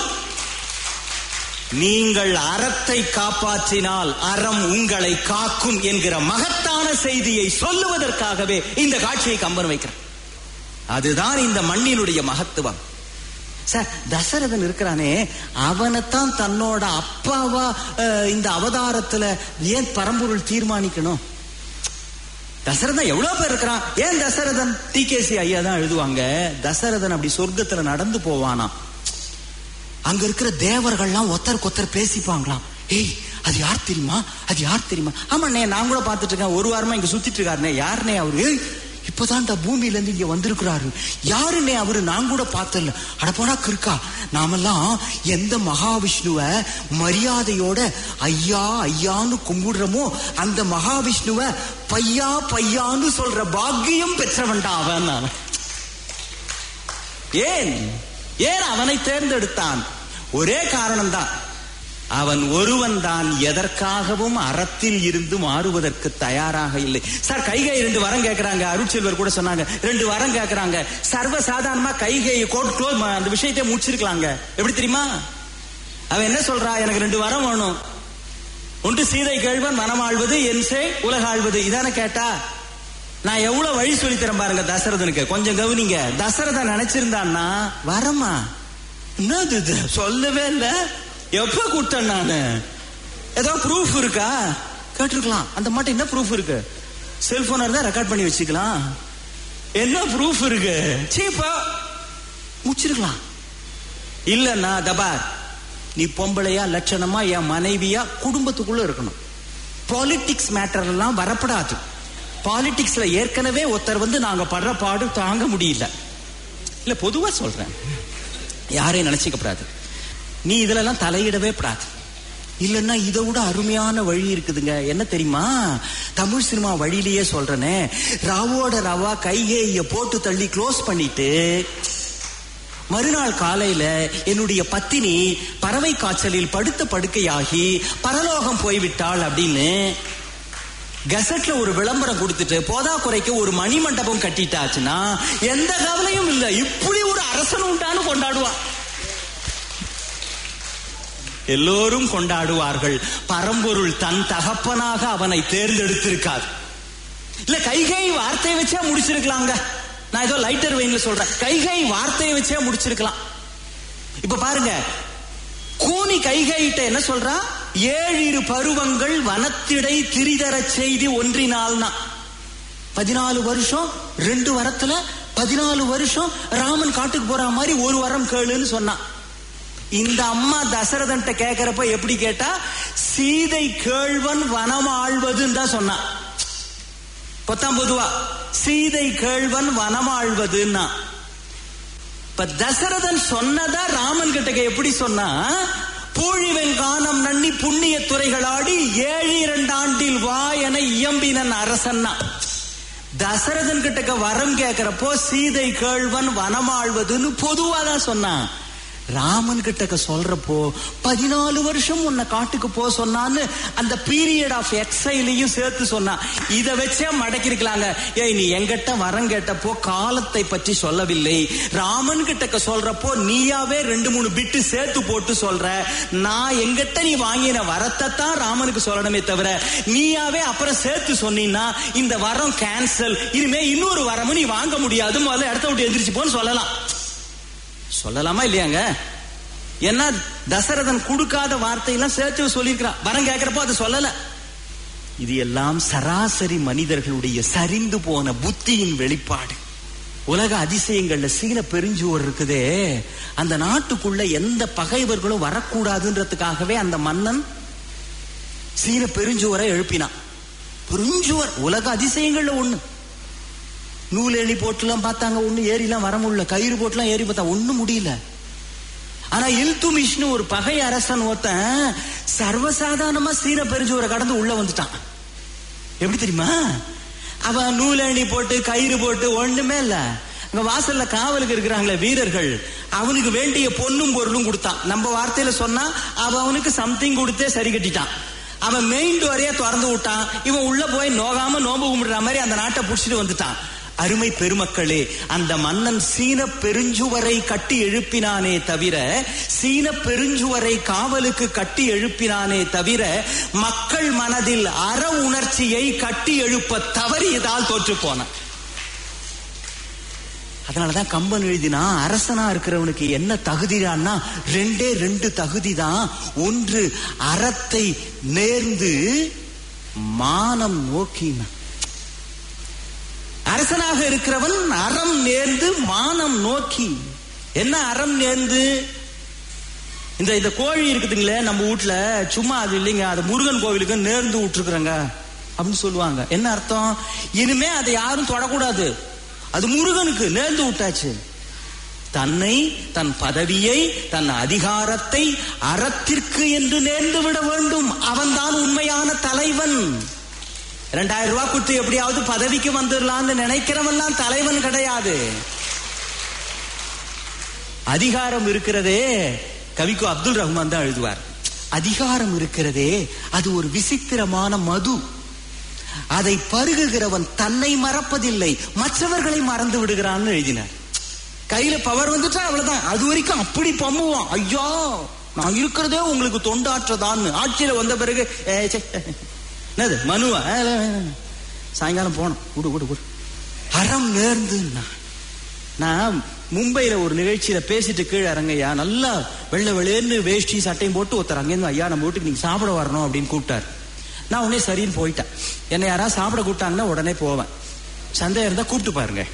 நீங்கள் அறத்தை காப்பாற்றினால் அறம் உங்களை காக்கும் என்கிற மகத்தான செய்தியை சொல்லுவதற்காகவே இந்த காட்சியை கம்பன் வைக்கிறேன் அதுதான் இந்த மண்ணினுடைய மகத்துவம் சார் தசரதன் இருக்கிறானே அவனைத்தான் தன்னோட அப்பாவா அஹ், இந்த அவதாரத்துல ஏன் பரம்பொருள் தீர்மானிக்கணும் தசரதன் எவ்வளவு பேர் இருக்கிறான் ஏன் தசரதன் டிகேசி ஐயா தான் எழுதுவாங்க தசரதன் அப்படி சொர்க்கத்துல நடந்து போவானாம் அங்க இருக்கிற தேவர்கள்லாம் ஒருத்தருக்கு ஒருத்தர் பேசிப்பாங்களாம் ஏய் அது யார் தெரியுமா அது யார் தெரியுமா ஆமாண்ணே நான் கூட பார்த்துட்டு இருக்கேன் ஒரு வாரமா இங்க சுத்திட்டு இருக்காருனே யாருனே அவரு ஏய் இப்பதான்டா பூமியில இருந்து இங்க வந்திருக்கிறாரு யாருன்னே அவரு நான் கூட பார்த்தல அடப்போடா கிருக்கா நாமெல்லாம் எந்த மகாவிஷ்ணுவ மரியாதையோட ஐயா ஐயான்னு கும்பிடுறோமோ அந்த மகாவிஷ்ணுவ பையா பையான்னு சொல்ற பாக்கியம் பெற்றவன்டா அவன் நான். ஏன் ஏன் அவனை தேர்ந்தெடுத்தான் ஒரே காரணம்தான் அவன் ஒருவன் தான் எதற்காகவும் அறத்தில் இருந்து மாறுவதற்கு தயாராக இல்லை சார் கைகை ரெண்டு வரம் கேட்கறாங்க அருட்செல்வர் கூட சொன்னாங்க ரெண்டு வரம் கேட்கறாங்க சர்வ சாதாரணமா கைகை கோட் க்ளோஸ் அந்த விஷயத்தை முடிச்சிருக்கலாங்க எப்படி தெரியுமா அவன் என்ன சொல்றா எனக்கு ரெண்டு வரம் வேணும் ஒன்று சீதை கேழ்வன் மனமாழ்வது என் சே உலகாழ்வது இதானே கேட்டா நான் எவ்வளவு வழி சொல்லித்தரேன் பாருங்க தசரதனுக்கு கொஞ்சம் கவனிங்க தசரதன் நினைச்சிருந்தான்னா வரமா என்னது இது சொல்லவே இல்ல எப்ப கூப்பிட்டேன் நானு ஏதோ ப்ரூஃப் இருக்கா கேட்டிருக்கலாம் அந்த மாட்டம் என்ன ப்ரூஃப் இருக்கு செல்போனா இருந்தா ரெக்கார்ட் பண்ணி வச்சுக்கலாம் என்ன ப்ரூஃப் இருக்கு சீப்பா முடிச்சிருக்கலாம் இல்லன்னா தபார் நீ பொம்பளையா லட்சணமா என் மனைவியா குடும்பத்துக்குள்ள இருக்கணும் பாலிடிக்ஸ் மேட்டர் எல்லாம் வரப்படாது பாலிடிக்ஸ்ல ஏற்கனவே ஒருத்தர் வந்து நாங்க படுற பாடு தாங்க முடியல இல்ல பொதுவா சொல்றேன் யாரையும் நினைச்சுக்கப்படாது நீ இதுல எல்லாம் தலையிடவே படாது இல்லன்னா இதை விட அருமையான வழி இருக்குதுங்க என்ன தெரியுமா தமிழ் சினிமா வழியிலேயே சொல்றேனே ராவோட ராவா கைகேய போட்டு தள்ளி க்ளோஸ் பண்ணிட்டு மறுநாள் காலையில என்னுடைய பத்தினி பறவை காய்ச்சலில் படுத்த படுக்கையாகி பரலோகம் போய்விட்டாள் அப்படின்னு கசட்ல ஒரு விளம்பரம் கொடுத்துட்டு போதா குறைக்கு ஒரு மணி மண்டபம் கட்டிட்டாச்சுன்னா எந்த கவலையும் இல்ல இப்படி ஒரு அரசன் உண்டான்னு கொண்டாடுவா எல்லோரும் கொண்டாடுவார்கள் பரம்பொருள் தன் தகப்பனாக அவனை தேர்ந்தெடுத்திருக்காது இல்ல கைகை வார்த்தையை வச்சே முடிச்சிருக்கலாங்க நான் ஏதோ லைட்டர் வெயின்ல சொல்றேன் கைகை வார்த்தையை வச்சே முடிச்சிருக்கலாம் இப்ப பாருங்க கூனி கைகையிட்ட என்ன சொல்றா ஏழிரு பருவங்கள் வனத்திடை திரிதரச் செய்தி ஒன்றினால்னா பதினாலு வருஷம் ரெண்டு வரத்துல பதினாலு வருஷம் ராமன் காட்டுக்கு போற மாதிரி ஒரு வரம் கேளுன்னு சொன்னான் இந்த அம்மா தசரதன்ட்ட கேக்குறப்ப எப்படி கேட்டா சீதை கேழ்வன் வனம் ஆழ்வதுன்னு தான் சொன்னான் பொத்தாம் பொதுவா சீதை கேழ்வன் வனமாழ்வதுன்னா இப்ப தசரதன் சொன்னதா ராமன் கிட்ட எப்படி சொன்னா பூழிவன் கானம் நன்னி புண்ணிய துறைகளாடி ஏழு இரண்டு ஆண்டில் வா என இயம்பினன் அரசன்னா தசரதன் கிட்டக்க வரம் கேக்குறப்போ சீதை கேழ்வன் வனமாழ்வதுன்னு பொதுவா தான் சொன்னான் ராமன் கிட்டக்க சொல்றப்போ பதினாலு வருஷம் உன்னை காட்டுக்கு போ சொன்னான்னு அந்த பீரியட் ஆஃப் எக்ஸைலையும் சேர்த்து சொன்னான் இதை வச்சே மடக்கிருக்கலாங்க ஏய் நீ எங்கிட்ட வரம் கேட்டப்போ காலத்தை பற்றி சொல்லவில்லை ராமன் கிட்டக்க சொல்றப்போ நீயாவே ரெண்டு மூணு பிட்டு சேர்த்து போட்டு சொல்ற நான் எங்கிட்ட நீ வாங்கின வரத்தை தான் ராமனுக்கு சொல்லணுமே தவிர நீயாவே அப்புறம் சேர்த்து சொன்னீன்னா இந்த வரம் கேன்சல் இனிமே இன்னொரு வரமும் நீ வாங்க முடியாது முதல்ல இடத்த விட்டு எந்திரிச்சு போன்னு சொல்லலாம் சொல்லலாமா இல்லையாங்க ஏன்னா தசரதன் கொடுக்காத வார்த்தையெல்லாம் சேர்த்து சொல்லியிருக்கிறான் வரம் கேட்கிறப்போ அது சொல்லல இது எல்லாம் சராசரி மனிதர்களுடைய சரிந்து போன புத்தியின் வெளிப்பாடு உலக அதிசயங்கள்ல சீன பெருஞ்சுவர் இருக்குதே அந்த நாட்டுக்குள்ள எந்த பகைவர்களும் வரக்கூடாதுன்றதுக்காகவே அந்த மன்னன் சீன பெருஞ்சுவரை எழுப்பினான் பெருஞ்சுவர் உலக அதிசயங்கள்ல ஒண்ணு நூல் எலி போட்டுலாம் பார்த்தாங்க ஒண்ணு ஏறிலாம் வர முடியல கயிறு போட்டுலாம் ஏறி பார்த்தா ஒண்ணும் முடியல ஆனா இல்துமிஷ்னு ஒரு பகை அரசன் ஒருத்தன் சர்வசாதாரணமா சீன பெருஞ்சுவரை கடந்து உள்ள வந்துட்டான் எப்படி தெரியுமா அவன் நூலேணி போட்டு கயிறு போட்டு ஒண்ணுமே இல்ல அங்க வாசல்ல காவலுக்கு இருக்கிறாங்களே வீரர்கள் அவனுக்கு வேண்டிய பொண்ணும் பொருளும் கொடுத்தான் நம்ம வார்த்தையில சொன்னா அவன் அவனுக்கு சம்திங் கொடுத்தே சரி கட்டிட்டான் அவன் மெயின் டோரையே திறந்து விட்டான் இவன் உள்ள போய் நோகாம நோம்பு கும்பிடுற மாதிரி அந்த நாட்டை புடிச்சிட்டு வந்துட்டான் அருமை பெருமக்களே அந்த மன்னன் சீன பெருஞ்சுவரை கட்டி எழுப்பினானே தவிர சீன பெருஞ்சுவரை காவலுக்கு கட்டி எழுப்பினானே தவிர மக்கள் மனதில் அற உணர்ச்சியை கட்டி எழுப்ப தவறியதால் தோற்று போனான் அதனாலதான் கம்பன் எழுதினா அரசனா இருக்கிறவனுக்கு என்ன தகுதிடான்னா ரெண்டே ரெண்டு தகுதி தான் ஒன்று அறத்தை நேர்ந்து மானம் நோக்கினான் அரசனாக இருக்கிறவன் அறம் நேர்ந்து மானம் நோக்கி என்ன அறம் நேர்ந்து இந்த இந்த கோழி இருக்குதுங்களே நம்ம வீட்டுல சும்மா அது இல்லைங்க அது முருகன் கோவிலுக்கு நேர்ந்து விட்டுருக்குறங்க அப்படின்னு சொல்லுவாங்க என்ன அர்த்தம் இனிமே அதை யாரும் தொடக்கூடாது அது முருகனுக்கு நேர்ந்து விட்டாச்சு தன்னை தன் பதவியை தன் அதிகாரத்தை அறத்திற்கு என்று நேர்ந்து விட வேண்டும் அவன்தான் உண்மையான தலைவன் ரெண்டாயிரம் ரூபாய் கொடுத்து எப்படியாவது பதவிக்கு வந்துடலாம்னு நினைக்கிறவன்லாம் தலைவன் கிடையாது அதிகாரம் இருக்கிறதே கவிக்கு அப்துல் ரஹ்மான் தான் எழுதுவார் அதிகாரம் இருக்கிறதே அது ஒரு விசித்திரமான மது அதை பருகுகிறவன் தன்னை மறப்பதில்லை மற்றவர்களை மறந்து விடுகிறான்னு எழுதினார் கையில பவர் வந்துட்டா அவ்வளவுதான் அது வரைக்கும் அப்படி பம்முவான் ஐயா நான் இருக்கிறதே உங்களுக்கு தொண்டாற்றதான்னு ஆட்சியில வந்த பிறகு ஏ, சே, என்னது மனுவா ஏ, இல்ல, இல்ல, இல்ல. சாயங்காலம் போனோம் விடு விடு விடு அறம் நேர்ந்து நான் மும்பையில ஒரு நிகழ்ச்சியில பேசிட்டு கீழே இறங்கய்யா நல்லா வெள்ளை வெளியேன்னு வேஷ்டி சட்டையும் போட்டு ஒருத்தர் அங்கேருந்து ஐயா நம்ம வீட்டுக்கு நீங்க சாப்பிட வரணும் அப்படின்னு கூப்பிட்டாரு நான் உடனே சரின்னு போயிட்டேன் என்னை யாராவது சாப்பிட கூப்பிட்டாங்கன்னா உடனே போவேன் சந்தேகம் இருந்தா கூப்பிட்டு பாருங்க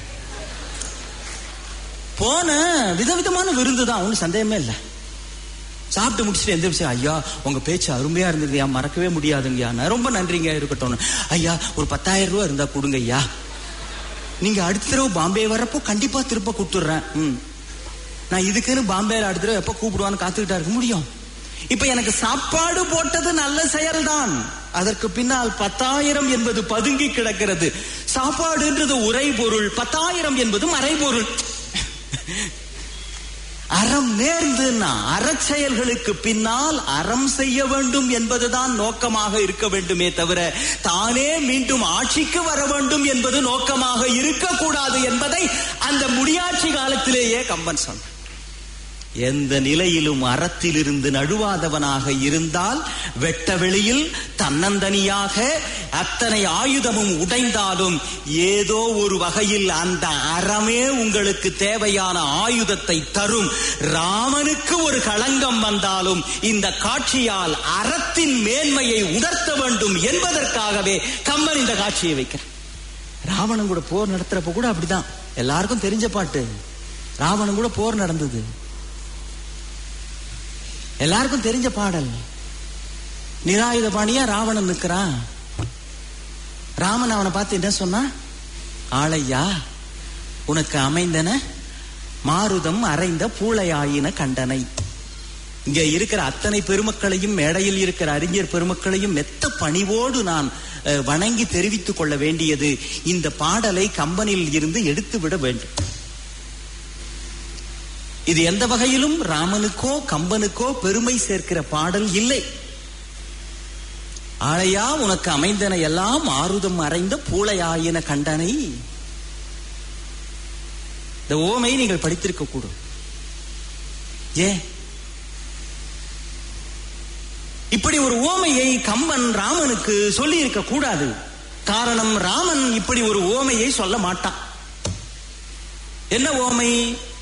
போன விதவிதமான விருந்து தான் ஒன்றும் சந்தேகமே இல்லை சாப்பிட்டு முடிச்சுட்டு எந்த விஷயம் ஐயா உங்க பேச்சு அருமையா இருந்ததுயா மறக்கவே முடியாதுங்கய்யா நான் ரொம்ப நன்றிங்க இருக்கட்டும் ஐயா ஒரு பத்தாயிரம் ரூபாய் இருந்தா கொடுங்க ஐயா நீங்க அடுத்த தடவை பாம்பே வரப்போ கண்டிப்பா திருப்ப கொடுத்துட்றேன் ம். நான் இதுக்குன்னு பாம்பேல அடுத்த தடவை எப்ப கூப்பிடுவான்னு காத்துக்கிட்டா இருக்க முடியும் இப்ப எனக்கு சாப்பாடு போட்டது நல்ல செயல்தான் அதற்கு பின்னால் பத்தாயிரம் என்பது பதுங்கி கிடக்கிறது சாப்பாடுன்றது உரை பொருள் பத்தாயிரம் என்பது மறைபொருள் அறம் நேர்ந்துன்னா அறச்செயல்களுக்கு பின்னால் அறம் செய்ய வேண்டும் என்பதுதான் நோக்கமாக இருக்க வேண்டுமே தவிர தானே மீண்டும் ஆட்சிக்கு வர வேண்டும் என்பது நோக்கமாக இருக்கக்கூடாது என்பதை அந்த முடியாட்சி காலத்திலேயே கம்பன் சொன்னார் எந்த நிலையிலும் அறத்திலிருந்து நழுவாதவனாக இருந்தால் வெட்ட வெளியில் தன்னந்தனியாக அத்தனை ஆயுதமும் உடைந்தாலும் ஏதோ ஒரு வகையில் அந்த அறமே உங்களுக்கு தேவையான ஆயுதத்தை தரும் ராமனுக்கு ஒரு களங்கம் வந்தாலும் இந்த காட்சியால் அறத்தின் மேன்மையை உணர்த்த வேண்டும் என்பதற்காகவே கம்பன் இந்த காட்சியை வைக்கிறார் ராவணன் கூட போர் நடத்துறப்ப கூட அப்படிதான் எல்லாருக்கும் தெரிஞ்ச பாட்டு ராவணன் கூட போர் நடந்தது எல்லாருக்கும் தெரிஞ்ச பாடல் நிராயுத பாணியா ராவணன் நிக்கிறான் ராமன் அவனை பார்த்து என்ன சொன்னா ஆளையா உனக்கு அமைந்தன மாருதம் அரைந்த பூளையாயின கண்டனை இங்க இருக்கிற அத்தனை பெருமக்களையும் மேடையில் இருக்கிற அறிஞர் பெருமக்களையும் மெத்த பணிவோடு நான் அஹ், வணங்கி தெரிவித்துக் கொள்ள வேண்டியது இந்த பாடலை கம்பனில் இருந்து எடுத்து விட வேண்டும் இது எந்த வகையிலும் ராமனுக்கோ கம்பனுக்கோ பெருமை சேர்க்கிற பாடல் இல்லை ஆளையா உனக்கு அமைந்தன எல்லாம் ஆறுதம் அறைந்த பூளையாயின கண்டனை இந்த ஓமை நீங்கள் படித்திருக்க கூடும் ஏன் இப்படி ஒரு ஓமையை கம்பன் ராமனுக்கு சொல்லி இருக்க கூடாது காரணம் ராமன் இப்படி ஒரு ஓமையை சொல்ல மாட்டான் என்ன ஓமை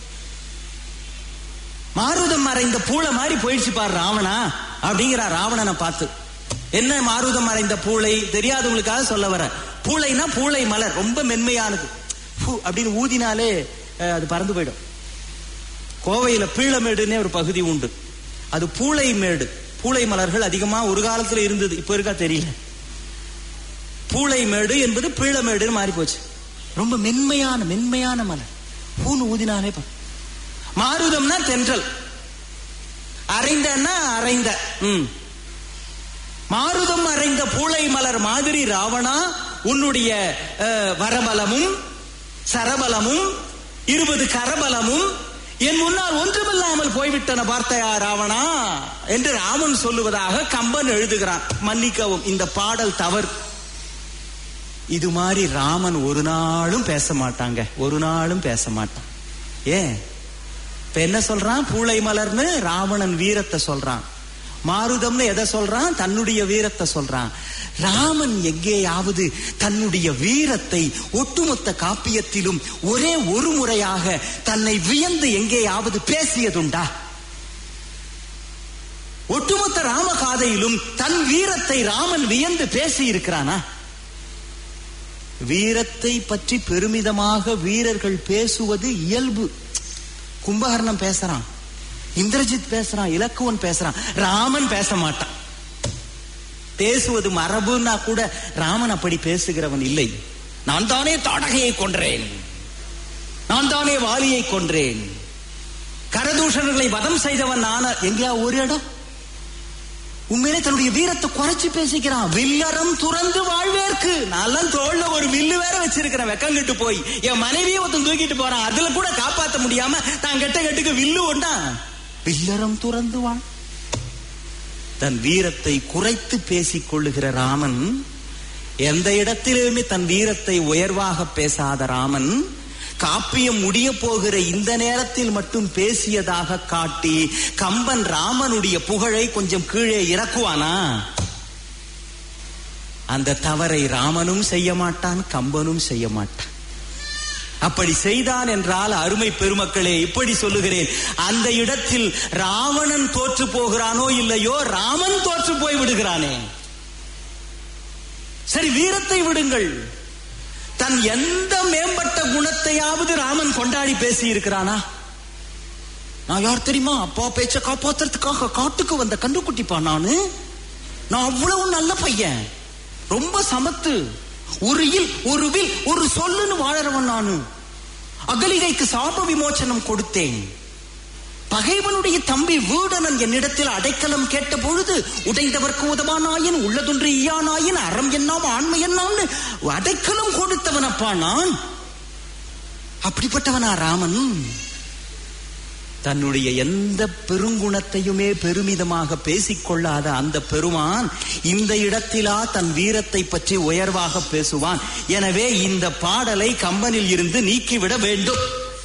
மாருதம் மறைந்த பூளை மாதிரி போயிடுச்சு பாரு ராவணா அப்படிங்கிறார் ராவணனை பார்த்து என்ன மாருதம் மறைந்த பூளை தெரியாதவங்களுக்காக சொல்ல வர பூளைனா பூளை மலர் ரொம்ப மென்மையானது ஃபு அப்படின்னு ஊதினாலே அஹ், அது பறந்து போயிடும் கோவையில பீளமேடுன்னே ஒரு பகுதி உண்டு அது பூளை மேடு பூளை மலர்கள் அதிகமா ஒரு காலத்துல இருந்தது இப்ப இருக்கா தெரியல பூளை மேடு என்பது பீளமேடுன்னு மாறி போச்சு ரொம்ப மென்மையான மென்மையான மலர் பூன்னு ஊதினாலே பா மாருதம்னா தென்றல் அரைந்தன்னா அரைந்த ம் மாருதம் அறைந்த பூளை மலர் மாதிரி ராவணா உன்னுடைய அஹ், வரபலமும் சரபலமும் இருபது கரபலமும் என் முன்னால் ஒன்றுமில்லாமல் போய்விட்டன பார்த்தையா ராவணா என்று ராமன் சொல்லுவதாக கம்பன் எழுதுகிறான் மன்னிக்கவும் இந்த பாடல் தவறு இது மாதிரி ராமன் ஒரு நாளும் பேச மாட்டாங்க ஒரு நாளும் பேச மாட்டான் ஏன் இப்ப என்ன சொல்றான் பூளை மலர்னு ராவணன் வீரத்தை சொல்றான் மாருதம்னு எதை சொல்றான் தன்னுடைய வீரத்தை சொல்றான் ராமன் எங்கேயாவது தன்னுடைய வீரத்தை ஒட்டுமொத்த காப்பியத்திலும் ஒரே ஒரு முறையாக தன்னை வியந்து எங்கேயாவது பேசியதுண்டா ஒட்டுமொத்த ராம காதையிலும் தன் வீரத்தை ராமன் வியந்து பேசி இருக்கிறானா வீரத்தை பற்றி பெருமிதமாக வீரர்கள் பேசுவது இயல்பு கும்பகர்ணம் பேசுறான் இந்திரஜித் பேசுறான் இலக்குவன் பேசுறான் ராமன் பேச மாட்டான் பேசுவது மரபுன்னா கூட ராமன் அப்படி பேசுகிறவன் இல்லை நான் தானே தாடகையை கொன்றேன் நான் தானே வாலியை கொன்றேன் கரதூஷணர்களை வதம் செய்தவன் நான எங்கேயா ஒரு இடம் உண்மையிலே தன்னுடைய வீரத்தை குறைச்சு பேசிக்கிறான் வில்லறம் துறந்து வாழ்வேற்கு நல்ல தோல்ல ஒரு வில்லு வேற வச்சிருக்கிறேன் வெக்கங்கிட்டு போய் என் மனைவியை ஒருத்தன் தூக்கிட்டு போறான் அதுல கூட காப்பாத்த முடியாம தான் கெட்ட கெட்டுக்கு வில்லு ஒண்டா வில்லறம் துறந்து வாழ் தன் வீரத்தை குறைத்து பேசிக் கொள்ளுகிற ராமன் எந்த இடத்திலுமே தன் வீரத்தை உயர்வாக பேசாத ராமன் காப்பியம் முடிய போகிற இந்த நேரத்தில் மட்டும் பேசியதாக காட்டி கம்பன் ராமனுடைய புகழை கொஞ்சம் கீழே இறக்குவானா அந்த தவறை ராமனும் செய்ய மாட்டான் கம்பனும் செய்ய மாட்டான் அப்படி செய்தான் என்றால் அருமை பெருமக்களே இப்படி சொல்லுகிறேன் அந்த இடத்தில் ராவணன் தோற்று போகிறானோ இல்லையோ ராமன் தோற்று போய் விடுகிறானே சரி வீரத்தை விடுங்கள் தன் எந்த மேம்பட்ட குணத்தையாவது ராமன் கொண்டாடி பேசி இருக்கிறானா நான் யார் தெரியுமா அப்பா பேச்ச காப்பாத்துறதுக்காக காட்டுக்கு வந்த கண்டுக்குட்டிப்பா நானு நான் அவ்வளவு நல்ல பையன் ரொம்ப சமத்து ஒரு இல் ஒரு வில் ஒரு சொல்லுன்னு வாழறவன் நானு அகலிகைக்கு சாப விமோச்சனம் கொடுத்தேன் பகைவனுடைய தம்பி வீடனன் என்னிடத்தில் அடைக்கலம் கேட்ட பொழுது உடைந்தவர்க்கு உதவானாயின் உள்ளதொன்று ஈயானாயின் அறம் என்னாம் ஆண்மை என்னாம்னு அடைக்கலம் கொடுத்தவனப்பா நான் அப்படிப்பட்டவனா ராமன் தன்னுடைய எந்த பெருங்குணத்தையுமே பெருமிதமாக பேசிக்கொள்ளாத அந்த பெருமான் இந்த இடத்திலா தன் வீரத்தை பற்றி உயர்வாக பேசுவான் எனவே இந்த பாடலை கம்பனில் இருந்து நீக்கிவிட வேண்டும்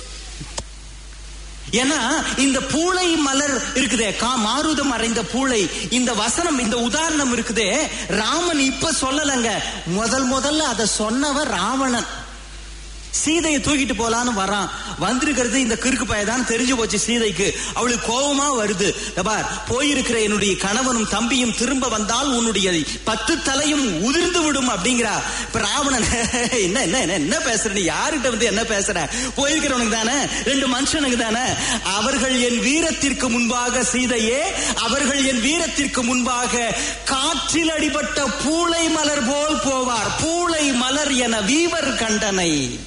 ஏன்னா இந்த பூளை மலர் இருக்குதே கா மாருதம் அறைந்த பூளை இந்த வசனம் இந்த உதாரணம் இருக்குதே ராமன் இப்ப சொல்லலங்க முதல் முதல்ல அதை சொன்னவர் ராவணன் சீதையை தூக்கிட்டு போலான்னு வரான் வந்திருக்கிறது இந்த கிறுக்கு பயதான் தெரிஞ்சு போச்சு சீதைக்கு அவளுக்கு கோபமா வருது "இதோ பார் போயிருக்கிற என்னுடைய கணவனும் தம்பியும் திரும்ப வந்தால் உன்னுடைய பத்து தலையும் உதிர்ந்து விடும் அப்படிங்கிறா இப்ப ராவணன் என்ன என்ன என்ன என்ன பேசுற நீ யார்கிட்ட வந்து என்ன பேசுற போயிருக்கிறவனுக்கு தானே ரெண்டு மனுஷனுக்கு தானே அவர்கள் என் வீரத்திற்கு முன்பாக சீதையே அவர்கள் என் வீரத்திற்கு முன்பாக காற்றில் அடிபட்ட பூளை மலர் போல் போவார் பூளை மலர் என வீவர் கண்டனை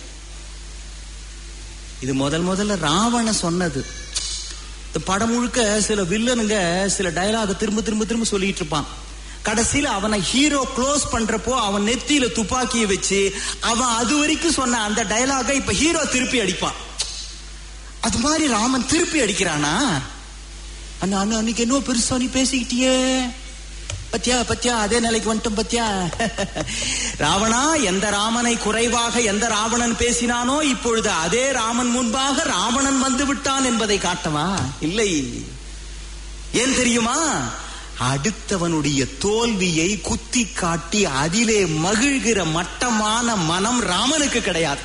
இது முதல் முதல்ல ராவண சொன்னது இந்த படம் முழுக்க சில வில்லனுங்க சில டயலாக திரும்ப திரும்ப திரும்ப சொல்லிட்டு இருப்பான் கடைசியில அவனை ஹீரோ க்ளோஸ் பண்றப்போ அவன் நெத்தியில துப்பாக்கியை வச்சு அவன் அது வரைக்கும் சொன்ன அந்த டயலாக இப்ப ஹீரோ திருப்பி அடிப்பான் அது மாதிரி ராமன் திருப்பி அடிக்கிறானா அண்ணா அண்ணா அன்னைக்கு என்ன பெருசா நீ பேசிக்கிட்டியே பத்தியா பத்தியா அதே நிலைக்கு வந்துட்டோம் பத்தியா ராவணா எந்த ராமனை குறைவாக எந்த ராவணன் பேசினானோ இப்பொழுது அதே ராமன் முன்பாக ராவணன் வந்து விட்டான் என்பதை காட்டவா இல்லை ஏன் தெரியுமா அடுத்தவனுடைய தோல்வியை குத்தி காட்டி அதிலே மகிழ்கிற மட்டமான மனம் ராமனுக்கு கிடையாது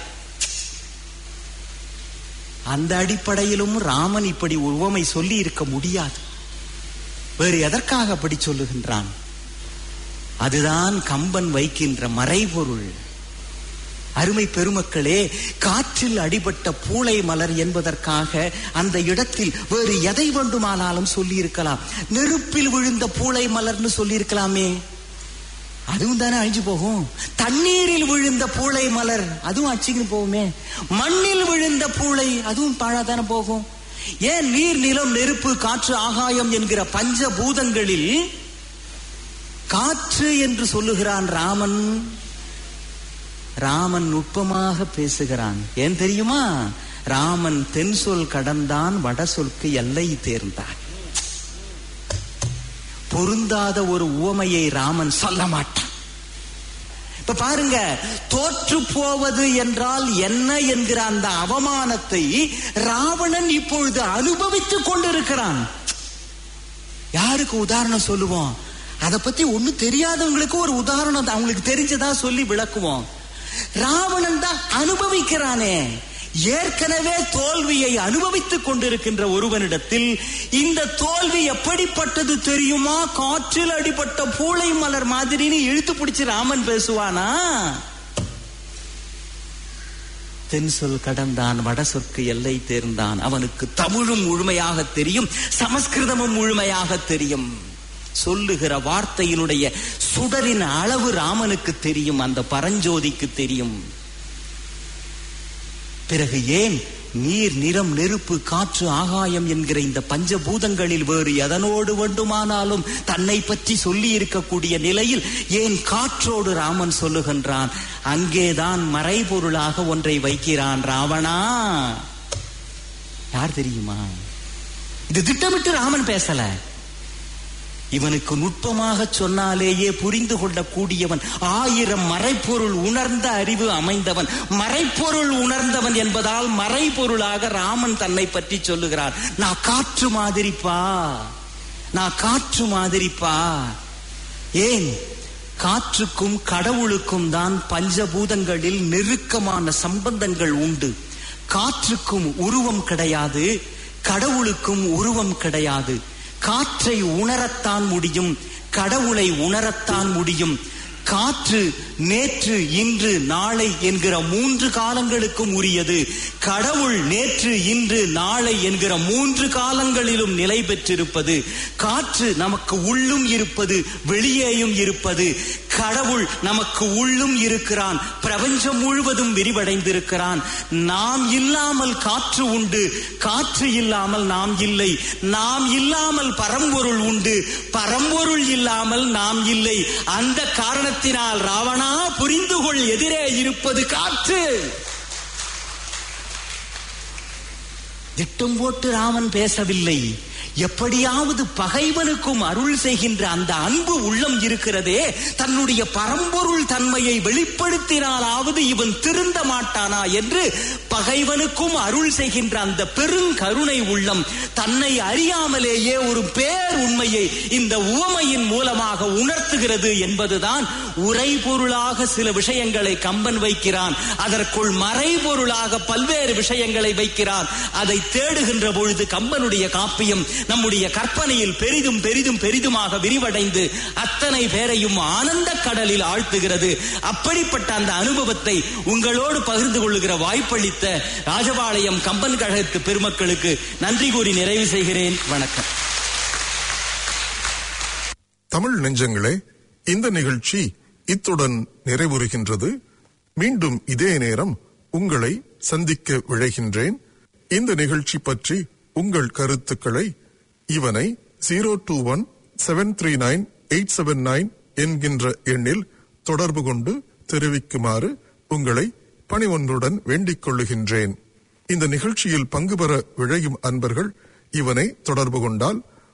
அந்த அடிப்படையிலும் ராமன் இப்படி உவமை சொல்லி இருக்க முடியாது வேறு எதற்காக அப்படி சொல்லுகின்றான் அதுதான் கம்பன் வைக்கின்ற மறைபொருள் அருமை பெருமக்களே காற்றில் அடிபட்ட பூளை மலர் என்பதற்காக அந்த இடத்தில் வேறு எதை வேண்டுமானாலும் சொல்லி இருக்கலாம் நெருப்பில் விழுந்த பூளை மலர்னு சொல்லி இருக்கலாமே அதுவும் தானே அழிஞ்சு போகும் தண்ணீரில் விழுந்த பூளை மலர் அதுவும் அச்சிக்கின்னு போகுமே மண்ணில் விழுந்த பூளை அதுவும் பாழா தானே போகும் ஏன் நீர் நிலம் நெருப்பு காற்று ஆகாயம் என்கிற பஞ்ச பூதங்களில் காற்று என்று சொல்லுகிறான் ராமன் ராமன் நுட்பமாக பேசுகிறான் ஏன் தெரியுமா ராமன் தென் சொல் கடந்தான் வட சொல்க்கு எல்லை தேர்ந்தான் பொருந்தாத ஒரு உவமையை ராமன் சொல்ல மாட்டான் இப்ப பாருங்க தோற்று போவது என்றால் என்ன என்கிற அந்த அவமானத்தை ராவணன் இப்பொழுது அனுபவித்துக் கொண்டிருக்கிறான் யாருக்கு உதாரணம் சொல்லுவோம் அதை பத்தி ஒண்ணும் தெரியாதவங்களுக்கு ஒரு உதாரணம் அவங்களுக்கு தெரிஞ்சதா சொல்லி விளக்குவோம் ராவணன் தான் அனுபவிக்கிறானே ஏற்கனவே தோல்வியை அனுபவித்துக் கொண்டிருக்கின்ற ஒருவனிடத்தில் இந்த தோல்வி எப்படிப்பட்டது தெரியுமா காற்றில் அடிபட்ட பூளை மலர் மாதிரின்னு இழுத்து பிடிச்சு ராமன் பேசுவானா தென் சொல் கடந்தான் வட சொற்கு எல்லை தேர்ந்தான் அவனுக்கு தமிழும் முழுமையாக தெரியும் சமஸ்கிருதமும் முழுமையாக தெரியும் சொல்லுகிற வார்த்தையினுடைய சுடரின் அளவு ராமனுக்கு தெரியும் அந்த பரஞ்சோதிக்கு தெரியும் பிறகு ஏன் நீர் நிறம் நெருப்பு காற்று ஆகாயம் என்கிற இந்த பஞ்சபூதங்களில் வேறு எதனோடு வேண்டுமானாலும் தன்னை பற்றி சொல்லி இருக்கக்கூடிய நிலையில் ஏன் காற்றோடு ராமன் சொல்லுகின்றான் அங்கேதான் மறைபொருளாக ஒன்றை வைக்கிறான் ராவணா யார் தெரியுமா இது திட்டமிட்டு ராமன் பேசல இவனுக்கு நுட்பமாக சொன்னாலேயே புரிந்து கொள்ளக்கூடியவன் ஆயிரம் மறைப்பொருள் உணர்ந்த அறிவு அமைந்தவன் மறைப்பொருள் உணர்ந்தவன் என்பதால் மறைப்பொருளாக ராமன் தன்னை பற்றி சொல்லுகிறான் நான் காற்று மாதிரிப்பா நான் காற்று மாதிரிப்பா ஏன் காற்றுக்கும் கடவுளுக்கும் தான் பஞ்சபூதங்களில் நெருக்கமான சம்பந்தங்கள் உண்டு காற்றுக்கும் உருவம் கிடையாது கடவுளுக்கும் உருவம் கிடையாது காற்றை உணரத்தான் முடியும் கடவுளை உணரத்தான் முடியும் காற்று நேற்று இன்று நாளை என்கிற மூன்று காலங்களுக்கும் உரியது கடவுள் நேற்று இன்று நாளை என்கிற மூன்று காலங்களிலும் நிலை பெற்றிருப்பது காற்று நமக்கு உள்ளும் இருப்பது வெளியேயும் இருப்பது கடவுள் நமக்கு உள்ளும் இருக்கிறான் பிரபஞ்சம் முழுவதும் விரிவடைந்திருக்கிறான் நாம் இல்லாமல் காற்று உண்டு காற்று இல்லாமல் நாம் இல்லை நாம் இல்லாமல் பரம்பொருள் உண்டு பரம்பொருள் இல்லாமல் நாம் இல்லை அந்த காரணத்தினால் ராவணா புரிந்து கொள் எதிரே இருப்பது காற்று திட்டம் போட்டு ராமன் பேசவில்லை எப்படியாவது பகைவனுக்கும் அருள் செய்கின்ற அந்த அன்பு உள்ளம் இருக்கிறதே தன்னுடைய பரம்பொருள் தன்மையை வெளிப்படுத்தினாலாவது இவன் திருந்த மாட்டானா என்று பகைவனுக்கும் அருள் செய்கின்ற அந்த பெருங்கருணை உள்ளம் தன்னை அறியாமலேயே ஒரு பேர் உண்மையை இந்த உவமையின் மூலமாக உணர்த்துகிறது என்பதுதான் உரைபொருளாக சில விஷயங்களை கம்பன் வைக்கிறான் அதற்குள் மறைபொருளாக பல்வேறு விஷயங்களை வைக்கிறான் அதை தேடுகின்ற பொழுது கம்பனுடைய காப்பியம் நம்முடைய கற்பனையில் பெரிதும் பெரிதும் பெரிதுமாக விரிவடைந்து அத்தனை பேரையும் ஆனந்த கடலில் ஆழ்த்துகிறது அப்படிப்பட்ட அந்த அனுபவத்தை உங்களோடு பகிர்ந்து கொள்ளுகிற வாய்ப்பளித்த ராஜபாளையம் கம்பன் கழகத்து பெருமக்களுக்கு நன்றி கூறி நிறைவு செய்கிறேன் வணக்கம் தமிழ் நெஞ்சங்களே இந்த நிகழ்ச்சி இத்துடன் நிறைவுறுகின்றது மீண்டும் இதே நேரம் உங்களை சந்திக்க விழைகின்றேன் இந்த நிகழ்ச்சி பற்றி உங்கள் கருத்துக்களை இவனை zero two one seven three nine eight seven nine என்கின்ற எண்ணில் தொடர்பு கொண்டு தெரிவிக்குமாறு உங்களை பணிவொன்றுடன் வேண்டிக் கொள்ளுகின்றேன் இந்த நிகழ்ச்சியில் பங்கு பெற விழையும் அன்பர்கள் இவனை தொடர்பு கொண்டால்